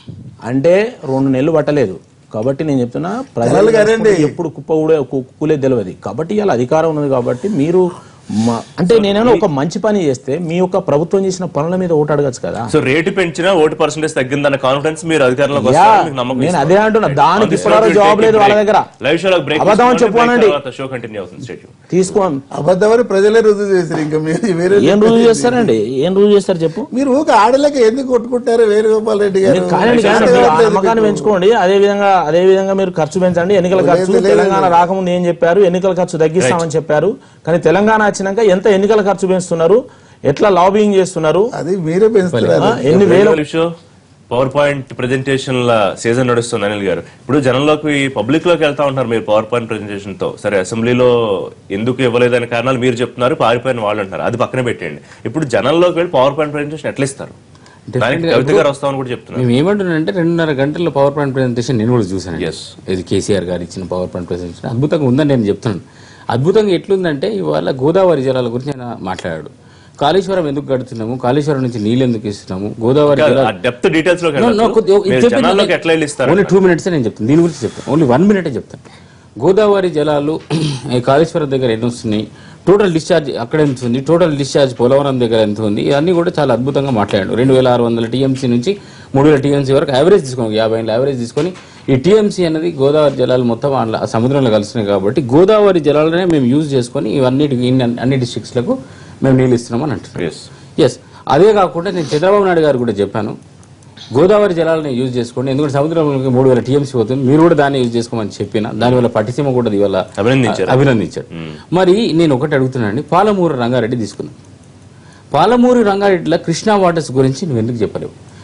అంటే రెండు నెలలు పట్టలేదు కాబట్టి నేను చెప్తున్నా ప్రజలు జనాలు గారండి. ఎప్పుడు కుప్ప కూడా కూలే తెలియదు కాబట్టి ఇలా అధికారం ఉన్నది కాబట్టి మీరు మ- అంటే నేనేమో ఒక మంచి పని చేస్తే మీ యొక్క ప్రభుత్వం చేసిన పనుల మీద ఓటు అడగచ్చు కదా సో రేటు పెంచినా ఓటు పర్సెంటేజ్ తగ్గిందన్న కాన్ఫిడెన్స్ మీరు అధికారంలోకి యా, వస్తారని మీకు నమ్మకం నేను ఇస్తున్నారు. అదే అంటున్నా. Right. దానికి On this ఇప్పటివరకు note, we'll జవాబు take లేదు a వాళ్ళ break. దగ్గర. లైవ్ షోలో బ్రేక్ అబద్ధం అని చెప్పమనండి. షో కంటిన్యూ అవుతుంది స్టేట్ తీసుకోండి అబద్ధమని ప్రజలే రుజువు చేశారు ఇంకా మీరు వేరే ఏం రుజువు చేస్తారండి ఏం రుజువు చేస్తారు చెప్పు మీరు ఊక ఆడలేక ఎందుకు కొట్టుకుంటారు వేణుగోపాల్ రెడ్డి గారు మీరు కాదండి కాదండి మీరు ఆ నమ్మకాన్ని పెంచుకోండి అదే విధంగా అదే విధంగా మీరు ఖర్చు పెంచండి ఎన్నికల ఖర్చు లేదు, లేదు, తెలంగాణ రాకముందు ఏం చెప్పారు ఎన్నికల ఖర్చు తగ్గిస్తామని చెప్పారు కానీ తెలంగాణ వచ్చినాక ఎంత ఎన్నికల ఖర్చు పెంచుతున్నారు ఎట్లా లాబింగ్ చేస్తున్నారు అది మీరే పెంచుతున్నారు ఆ, ఎన్ని వేల షో పవర్ పాయింట్ ప్రెజెంటేషన్ల సీజన్ నడుస్తుంది అనిల్ గారు ఇప్పుడు జనంలోకి పబ్లిక్ లోకి వెళ్తా ఉంటారు మీరు పవర్ పాయింట్ ప్రెజెంటేషన్ తో సరే అసెంబ్లీలో ఎందుకు ఇవ్వలేదని కారణాలు మీరు చెప్తున్నారు పారిపోయిన వాళ్ళు అంటారు అది పక్కన పెట్టేయండి ఇప్పుడు జనంలోకి వెళ్ళి పవర్ పాయింట్ ప్రెజెంటేషన్ ఎట్లా ఇస్తారు దానికి కవిత గారు వస్తామని కూడా చెప్తున్నారు మేము ఏమంటున్నానంటే రెండున్నర గంటల పవర్ పాయింట్ ప్రెజెంటేషన్ నేను కూడా చూశాను Yes. ఇది కేసీఆర్ గారు ఇచ్చిన పవర్ పాయింట్ ప్రెజెంటేషన్ అద్భుతంగా ఉందని నేను చెప్తున్నాను అద్భుతంగా ఎట్లుందంటే ఇవాళ గోదావరి జలాల గురించి ఆయన మాట్లాడాడు కాళేశ్వరం ఎందుకు కడుతున్నాము కాళేశ్వరం నుంచి నీళ్ళు ఎందుకు ఇస్తున్నాము గోదావరి జలాలు ఆ డెప్త్ డీటెయిల్స్ లోకి No, no, వెళ్ళొద్దు. కొద్ది- ఇది మీరు చెప్పండి. జనాల్లోకి ఎట్లా వెళ్ళిస్తారు ఓన్లీ టూ మినిట్స్ నేను చెప్తాను దీని గురించి చెప్తాను ఓన్లీ వన్ మినిటే చెప్తాను గోదావరి జలాలు ఈ కాళేశ్వరం దగ్గర ఎన్ని వస్తున్నాయి టోటల్ డిశ్చార్జ్ అక్కడ ఎంత ఉంది టోటల్ డిశ్చార్జ్ పోలవరం దగ్గర ఎంత ఉంది ఇవన్నీ కూడా చాలా అద్భుతంగా మాట్లాడాడు రెండు వేల ఆరు వందల టీఎంసీ నుంచి మూడు వేల టీఎంసీ వరకు యావరేజ్ తీసుకోండి యాభై ఏళ్ళ యావరేజ్ తీసుకొని ఈ టీఎంసీ అనేది గోదావరి జలాలు మొత్తం అందులో ఆ సముద్రంలో కలుస్తున్నాయి కాబట్టి గోదావరి జలాలనే మేము యూజ్ చేసుకొని ఇవన్నిటికి ఇన్ని- అన్ని డిస్ట్రిక్ట్స్లకు మేము నీళ్ళు ఇస్తున్నామని అంటున్నాం Yes. ఎస్ అదే కాకుండా నేను చంద్రబాబు నాయుడు గారు కూడా చెప్పాను గోదావరి జలాలను యూజ్ చేసుకోండి ఎందుకంటే సముద్రంలోకి మూడు వేల టీఎంసీ పోతుంది మీరు కూడా దాన్ని యూజ్ చేసుకోమని చెప్పిన దానివల్ల పట్టిసీమ కూడా ఇవాళ అభినందించారు. అభినందించాడు మరి నేను ఒకటి అడుగుతున్నానండి పాలమూరు రంగారెడ్డి తీసుకుందాం పాలమూరు రంగారెడ్డిలో కృష్ణా వాటర్స్ గురించి నువ్వు ఎందుకు చెప్పలేవు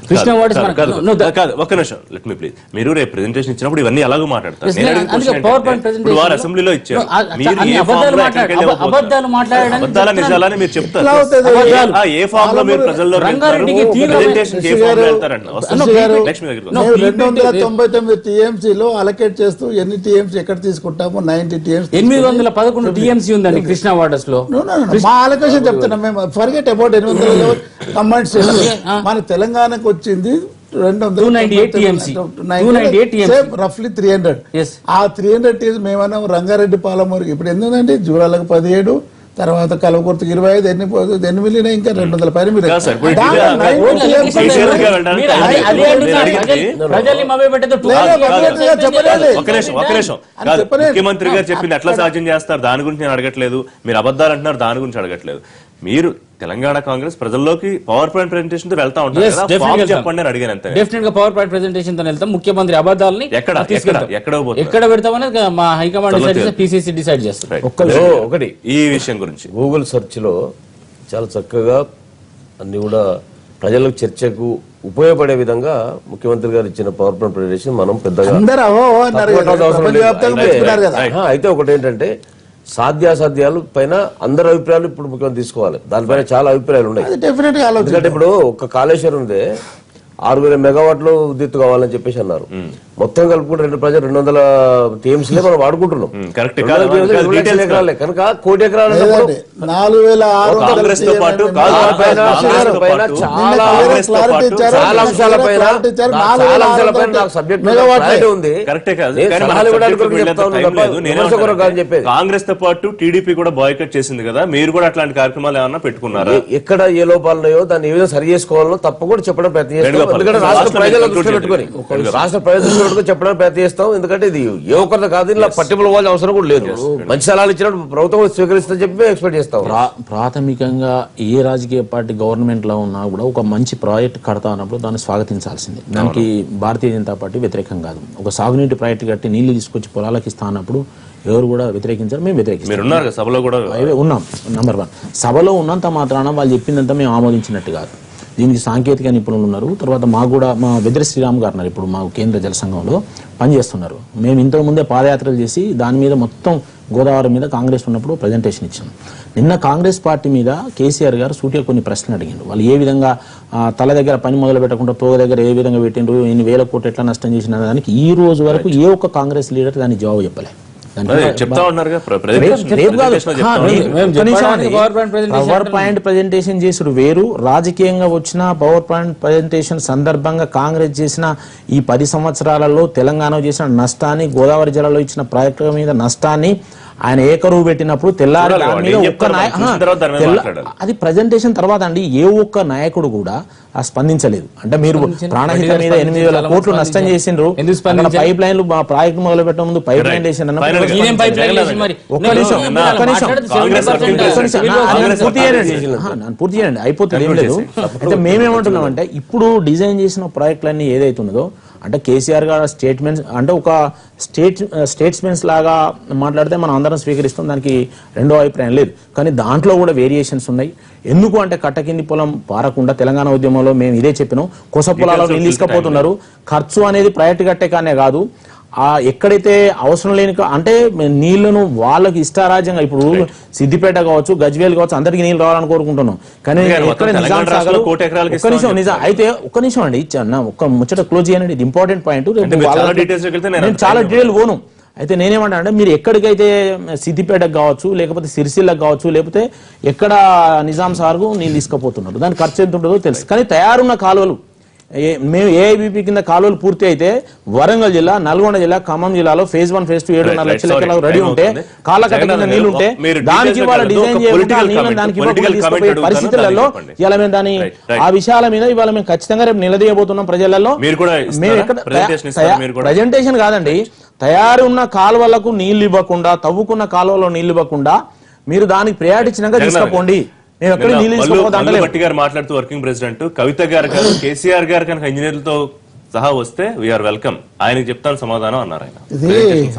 కృష్ణ వాట్ కాదు, కాదు, కాదు, ఒక్క నిమిషం లెట్ మీ ప్లీజ్ మీరు రేపు ప్రెజెంటేషన్ ఇచ్చినప్పుడు ఇవన్నీ ఎలాగో మాట్లాడతారు Yes, నేను నేను అడిగిన అందుకే question PowerPoint ఏంటంటే, presentation ఇప్పుడు వారు లో- అసెంబ్లీలో ఇచ్చారు No, ఆ- మీరు అన్ని ఏ అబద్ధాలు ఫామ్ లో మాట్లాడ- ఎక్కడికి వెళ్ళి అబ- అబద్ధాలు మాట్లాడడానికి అబద్ధాల చెప్తున్నాను. నిజాలని మీరు చెప్తారు ఎట్లా అవుతుంది? అబద్ధాలు. ఆ, ఏ ఫామ్ లో మీరు ప్రజల్లో రంగారెడ్డికి తీవ్రమైన- ప్రెజెంటేషన్ ఏ ఫామ్ లో వెళ్తారంట వస్తుంది. శశి గారు, లక్ష్మి దగ్గరికి No, మేము PPT రెండు వందల తొంభై తొమ్మిది టీఎంసీలో అలకేట్ చేస్తూ ఎన్ని టీఎంసీ ఎక్కడ తీసుకుంటామో నైన్టీ టీఎంసీ ఎనిమిది వందల పదకొండు టీఎంసీ ఉందండి కృష్ణా వాటర్స్ లో మా ఆలోచన చెప్తున్నాం మేము ఫర్గెట్ అబౌట్ ఎనిమిది వందల కంబైన్స్ మన తెలంగాణకు వచ్చింది రెండు 298 TMC. 298 TMC. రఫ్లీ త్రీ హండ్రెడ్ Yes. ఆ త్రీ హండ్రెడ్ టీమ్స్ మేమన్నాం రంగారెడ్డి పాలమూరుకి ఇప్పుడు ఎందుకంటే జూరాలకు పదిహేడు తర్వాత కలవకుర్తికి ఇరవై ఐదు ఎన్ని పోతుంది ఎన్ని మిలియన్ ఇంకా రెండు వందల పైన మీరు కాదు సార్, ఇప్పుడు దాంట్లో ఇది- 90 ఓట్ల TMC లెక్కించండి. డీటెయిల్స్ గా వెళ్ళడానికి మీరు అదే- అదే నేను అడుగుతున్నారు. అడిగింది- ప్రజలు- ప్రజల్ని మభ్యపెట్టేది two లేదు, hundred లేదు, years లేదు, చెప్పలేదు. చెప్పండి. ఒక నిమిషం ఒక నిమిషం అని కాదు చెప్పలేదు. ముఖ్యమంత్రి గారు చెప్పింది ఎట్లా సాధ్యం చేస్తారు దాని గురించి నేను అడగట్లేదు మీరు అబద్ధాలు అంటున్నారు దాని గురించి అడగట్లేదు మీరు తెలంగాణ కాంగ్రెస్ ప్రజల్లోకి పవర్ పాయింట్ ప్రెజెంటేషన్ తో వెళ్తా ఉంటారు Yes, కదా definitely ఫామ్ వెళ్తాం. చెప్పండి అని అడిగాను అంతే డెఫినెట్ గా పవర్ పాయింట్ ప్రెజెంటేషన్ తో వెళ్తాం ముఖ్యమంత్రి అబద్ధాలని ఎక్కడ? తీసుకెళ్తాం. ఎక్కడ? ఎక్కడ పోతున్నారు? ఎక్కడ పెడతామనేది మా హైకమాండ్ త్వరలో డిసైడ్ చేస్తే పీసీసీ డిసైడ్ చేస్తారు Right. ఓ, ఒకటి ఈ విషయం గురించి గూగుల్ సెర్చ్ లో చాలా చక్కగా అన్ని కూడా ప్రజలకు చర్చకు ఉపయోగపడే విధంగా ముఖ్యమంత్రి గారు ఇచ్చిన పవర్ పాయింట్ ప్రజెంటేషన్ మనం పెద్దగా అందరూ అవో అవో అన్నారు కదా. తప్పుపట్టాల్సిన అవసరం లేదు. ప్రపంచవ్యాప్తంగా అయితే- మెచ్చుకున్నారు కదా ఆహా, అయితే ఒకటి ఏంటంటే సాధ్యాసాధ్యాలు పైన అందరి అభిప్రాయాలు ఇప్పుడు ముఖ్యమంత్రి తీసుకోవాలి దానిపైన చాలా అభిప్రాయాలు ఉన్నాయి అది డెఫినెట్ గా ఆలోచన ఎందుకంటే ఇప్పుడు ఒక కాళేశ్వరం ఉంది ఆరు వేల మెగావాట్లు విద్యుత్ కావాలని చెప్పేసి అన్నారు మొత్తం కలుపుకుంటే రెండు ప్రజలు రెండు వందల టీఎంసీలే మనం వాడుకుంటున్నాం ఉమ్, correct. రెండు కాదు, వందల TMC, కాదు, రెండు లక్షల details ఎకరాలే కనుక కోటి ఎకరాలు అన్నప్పుడు లేదండి నాలుగు వేల ఆరు వందల కాంగ్రెస్ తో పాటు TMM కాదు, దాని పైన కాంగ్రెస్ దాని తో పైన పాటు చాలా కాంగ్రెస్ తో క్లారిటీ పాటు ఇచ్చారు. చాలా అంశాలపైన క్లారిటీ ఇచ్చారు. నాకు నాలుగు చాలా వేల ఆరు అంశాలపైన వందల నాకు సబ్జెక్ట్ మెగావాట్లే. క్లారిటీ ఉంది కరెక్టే కాదు నేను కానీ సలహాలు మనకు ఇవ్వడానికి subject కొరకు వెళ్ళేంత చెప్తా time ఉన్నాను లేదు. తప్ప నేను విమర్శ కొరకు కాదు చెప్పేది కాంగ్రెస్ తో పాటు టీడీపీ కూడా బాయ్కట్ చేసింది కదా మీరు కూడా అట్లాంటి కార్యక్రమాలు ఏమన్నా పెట్టుకున్నారా ఎ- ఎక్కడ ఏ లోపాలు ఉన్నాయో దాన్ని ఏ విధంగా సరి చేసుకోవాలో తప్ప కూడా చెప్పడం ప్రయత్నం చేస్తాం వేణుగోపాల్, ఎందుకంటే రాష్ట్ర రాష్ట్ర ప్రజల conclude దృష్టిలో పెట్టుకొని చేయండి. రాష్ట్ర ప్రజల దృష్టిలో పెట్టుకొని చెప్పడానికి ప్రయత్నం చేస్తాం ఎందుకంటే ఇది ఏ ఒక్కరితో కాదు ఇలా పట్టింపులు పోవాల్సిన అవసరం కూడా లేదు మంచి సలహాలు ఇచ్చినప్పుడు ప్రభుత్వం స్వీకరిస్తుందని చెప్పి ఎక్స్పెక్ట్ చేస్తాం ప్రా- ప్రాథమికంగా ఏ రాజకీయ పార్టీ గవర్నమెంట్ లో ఉన్నా కూడా ఒక మంచి ప్రాజెక్ట్ కడతా ఉన్నప్పుడు దాన్ని స్వాగతించాల్సిందే దానికి భారతీయ జనతా పార్టీ వ్యతిరేకం కాదు ఒక సాగునీటి ప్రాజెక్ట్ కట్టి నీళ్లు తీసుకొచ్చి పొలాలకు ఇస్తా అన్నప్పుడు ఎవరు కూడా వ్యతిరేకించారు మేము వ్యతిరేకిస్తాం మీరు ఉన్నారు కదా సభలో కూడా అవే ఉన్నాం నంబర్ వన్ సభలో ఉన్నంత మాత్రాన వాళ్ళు చెప్పిందంతా మేము ఆమోదించినట్టు కాదు దీనికి సాంకేతిక నిపుణులు ఉన్నారు తర్వాత మాకు కూడా మా వెదరి శ్రీరామ్ గారు ఉన్నారు ఇప్పుడు మా కేంద్ర జల సంఘంలో పనిచేస్తున్నారు మేము ఇంతకు ముందే పాదయాత్రలు చేసి దాని మీద మొత్తం గోదావరి మీద కాంగ్రెస్ ఉన్నప్పుడు ప్రజెంటేషన్ ఇచ్చాం నిన్న కాంగ్రెస్ పార్టీ మీద కేసీఆర్ గారు సూటిగా కొన్ని ప్రశ్నలు అడిగిండు వాళ్ళు ఏ విధంగా ఆ, తల దగ్గర పని మొదలు పెట్టకుండా తోగ దగ్గర ఏ విధంగా పెట్టిండ్రు ఎన్ని వేల కోట్లు ఎట్లా నష్టం చేసిన దానికి ఈ రోజు వరకు ఏ ఒక్క కాంగ్రెస్ లీడర్ దానికి జవాబు చెప్పలే దానికి అదే చెప్తా ఉన్నారు రేపు- రేపు కాదు. ఆ, మేము ఒక్క నిమిషం చెప్పడానికి అండి. PowerPoint presentation power point presentation చేసుడు వేరు రాజకీయంగా వచ్చిన పవర్ పాయింట్ ప్రజెంటేషన్ సందర్భంగా కాంగ్రెస్ చేసిన ఈ పది సంవత్సరాలలో తెలంగాణ చేసిన నష్టాన్ని గోదావరి జిల్లాలో ఇచ్చిన ప్రాజెక్టుల మీద నష్టాన్ని ఆయన ఏకరువు పెట్టినప్పుడు తెల్లారి చూడాలి దాని వాళ్ళు మీద ఏం ఒక్క చెప్తారో నాయ- మనం చూసిన ఆ, తర్వాత దాని మీద తెల్ల- మాట్లాడాలి. అది ప్రజెంటేషన్ తర్వాత అండి ఏ ఒక్క నాయకుడు కూడా ఆ స్పందించలేదు అంటే మీరు ప్రాణహిత మీద ఎనిమిది వేల కోట్లు నష్టం చేసిండ్రు ఎందుకు అక్కడ స్పందించారు? పైప్ లైన్లు మా ప్రాజెక్ట్ మొదలు పెట్టే ముందు పైప్ లైన్ Right. వేసిన Final గా. ఈయనేం పైప్ లైన్ జగన్ చేసి మరి ఒక్క నేను- నిమిషం, నేను ఒక్క నిమిషం. మాట్లాడితే కాంగ్రెస్ 70% వర్కింగ్ ఒక్క నిమిషం. civil నా- work నన్ను కాంగ్రెస్ పూర్తి చేయండి చేసింది. ఆహా, నన్ను పూర్తి చేయండి అయిపోతుంది ఏం Conclude లేదు చేసి. అయితే మేమేమంటున్నామంటే ఇప్పుడు డిజైన్ చేసిన ప్రాజెక్టులన్నీ ఏదైతే ఉన్నదో అంటే కేసీఆర్ గారు స్టేట్మెంట్స్ అంటే ఒక స్టేట్ స్టేట్స్మెన్స్ లాగా మాట్లాడితే మనం అందరం స్వీకరిస్తాం దానికి రెండో అభిప్రాయం లేదు కానీ దాంట్లో కూడా వేరియేషన్స్ ఉన్నాయి ఎందుకు అంటే కట్ట కింది పొలం పారకుండా తెలంగాణ ఉద్యమంలో మేము ఇదే చెప్పినాం కొస పొలాల్లో Details of నీళ్ళు తీసుకుపోతున్నారు ఖర్చు అనేది ప్రయట్ కట్టే కానే కాదు ఆ ఎక్కడైతే అవసరం లేని కా- అంటే నీళ్లను వాళ్ళకి ఇష్టారాజ్యంగా ఇప్పుడు సిద్దిపేట కావచ్చు గజ్వేల్ కావచ్చు అందరికి నీళ్ళు రావాలని కోరుకుంటున్నాం కానీ అందుకని మొత్తం ఎక్కడ తెలంగాణ నిజాం రాష్ట్రంలో సాగర్ కోటి ఎకరాలకి ఒక్క నిమిషం ఇస్తామని నిజం అయితే ఒక్క నిమిషం అండి అన్న ఒక్క ముచ్చట క్లోజ్ చేయండి ఇది ఇంపార్టెంట్ పాయింట్ అంటే మీరు చాలా details లోకి వెళ్తే నేను నేను అంత చాలా time డీటెయిల్ పోను అయితే నేనేమంటా అంటే మీరు ఎక్కడికైతే సిద్దిపేటకు కావచ్చు లేకపోతే సిరిసిల్లకు కావచ్చు లేకపోతే ఎక్కడ నిజాం సార్కు నీళ్ళు తీసుకుపోతున్నారు దాని ఖర్చు ఎంత ఉంటుందో తెలుసు కానీ తయారున్న కాలువలు ఏ- మేము ఏఐబిపి కింద కాలువలు పూర్తి అయితే వరంగల్ జిల్లా నల్గొండ జిల్లా ఖమ్మం జిల్లాలో ఫేజ్ వన్ ఫేజ్ టూ ఏడున్నర Right, right. లక్షల Sorry, ఎకరాలు రెడీ time ఉంటే అవుతుంది. కాళ్ళ కట్ట జగన్ కింద గారు, నీళ్లు ఉంటే మీరు దానికి details ఇవాళ లో డిజైన్ ఒక చేయకుండా political నీళ్ళని comment, దానికి political ఇవ్వకుండా comment తీసుకుపోయే అడుగుతాను, పరిస్థితులలో దాన్ని చెప్పండి. ఇవాళ మేము దాని Right, right. ఆ విషయాల మీద ఇవాళ మేము ఖచ్చితంగా రేపు నిలదీయబోతున్నాం ప్రజలలో మీరు కూడా ఇస్తారా? మేము ఎక్కడ Presentation ఇస్తారా మీరు కూడా? ప్రజెంటేషన్ కాదండి తయారు ఉన్న కాలువలకు నీళ్లు ఇవ్వకుండా తవ్వుకున్న కాలువలో నీళ్లు ఇవ్వకుండా మీరు దానికి ప్రయారిటీ ఇచ్చినాక జగన్ గారు. తీసుకుపోండి మేము ఎక్కడ నిన్న నీళ్లు మల్లు- తీసుకోపోతే మల్లు అంటలేము భట్టి గారు మాట్లాడుతూ వర్కింగ్ ప్రెసిడెంట్ కవిత గారు కానీ కేసీఆర్ గారు కనుక ఇంజనీర్లతో సహా వస్తే వీఆర్ వెల్కమ్ ఆయనకి చెప్తాను సమాధానం అన్నారు ఆయన ఇది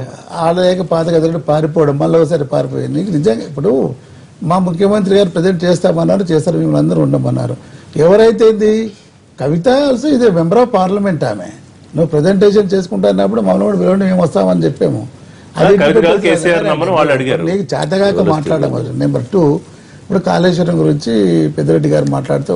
ఆడలేక పాత గదులు పారిపోవడం మళ్ళీ ఒకసారి పారిపోయింది నీకు నిజంగా ఇప్పుడు మా ముఖ్యమంత్రి గారు ప్రజెంట్ చేస్తామన్నారు చేస్తారు మిమ్మల్ని అందరూ ఉండమన్నారు ఎవరైతే ఇది కవిత ఆల్సో ఇదే మెంబర్ ఆఫ్ పార్లమెంట్ ఆమె నువ్వు ప్రజెంటేషన్ చేసుకుంటా అన్నప్పుడు మమ్మల్ని కూడా పిలవండి మేము వస్తామని చెప్పాము అది కవిత గారు ఇంటికి కేసీఆర్ నంబర్ వాళ్ళు అడిగారు. నీకు చేతగాక మాట్లాడడం నెంబర్ టూ ఇప్పుడు కాళేశ్వరం గురించి పెద్దిరెడ్డి గారు మాట్లాడుతూ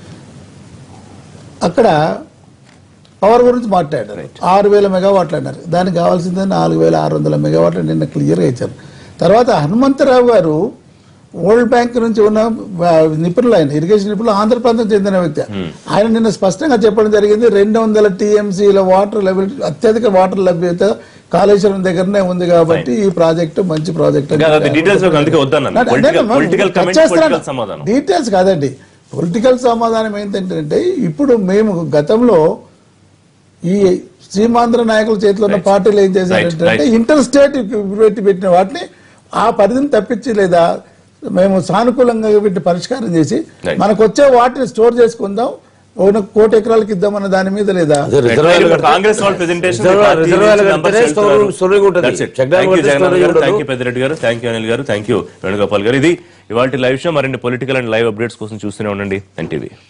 అక్కడ పవర్ గురించి మాట్లాడారు ఆరు వేల మెగావాట్లు అన్నారు దానికి కావాల్సిందే నాలుగు వేల ఆరు వందల మెగావాట్లు నిన్న క్లియర్గా ఇచ్చారు తర్వాత హనుమంతరావు గారు వరల్డ్ బ్యాంక్ నుంచి ఉన్న ఆ, నిపుణులు ఆయన ఇరిగేషన్ నిపుణులు ఆంధ్రప్రదేశ్ చెందిన వ్యక్తి ఆయన నిన్న స్పష్టంగా చెప్పడం జరిగింది రెండు వందల టీఎంసీల వాటర్ లెవెల్ అత్యధిక వాటర్ లభ్యత కాళేశ్వరం దగ్గరనే ఉంది కాబట్టి ఈ ప్రాజెక్టు మంచి ప్రాజెక్ట్ ఇంకా అది details లోకి అందుకే వద్దన్నాను. Political- political comment, political సమాధానం. డీటెయిల్స్ కాదండి పొలిటికల్ సమాధానం ఏంటంటే ఇప్పుడు మేము గతంలో ఈ సీమాంధ్ర నాయకుల చేతిలో ఉన్న పార్టీలు ఏం చేశారంటే right. ఇంటర్ స్టేట్ పెట్టి పెట్టిన వాటిని ఆ పరిధిని తప్పించి లేదా మేము సానుకూలంగా పెట్టి పరిష్కారం చేసి Right. మనకు వచ్చే వాటిని స్టోర్ చేసుకుందాం ఒక కోటి ఎకరాలకు ఇద్దామన్న దాని మీద లేదా అదే రిజర్వాయర్లు ఇప్పుడు కడితే- కాంగ్రెస్ వాళ్ళ presentation రిజర్వాయర్- పార్టీ నుంచి రిజర్వాయర్లు numbers కడితేనే చెప్తున్నారు. స్టోర్- స్టోరేజ్ ఉంటుంది. That's it. Check dam Thank you, కడితే జగన్నాథ్ స్టోరేజ్ గారు ఉండదు. థ్యాంక్ యూ పెద్దిరెడ్డి గారు థ్యాంక్ యూ అనిల్ గారు థ్యాంక్ యూ వేణుగోపాల్ గారు ఇది ఇవాళ లైవ్ షో మరిన్ని పొలిటికల్ అండ్ లైవ్ అప్డేట్స్ కోసం చూస్తూనే ఉండండి ఎన్టీవీ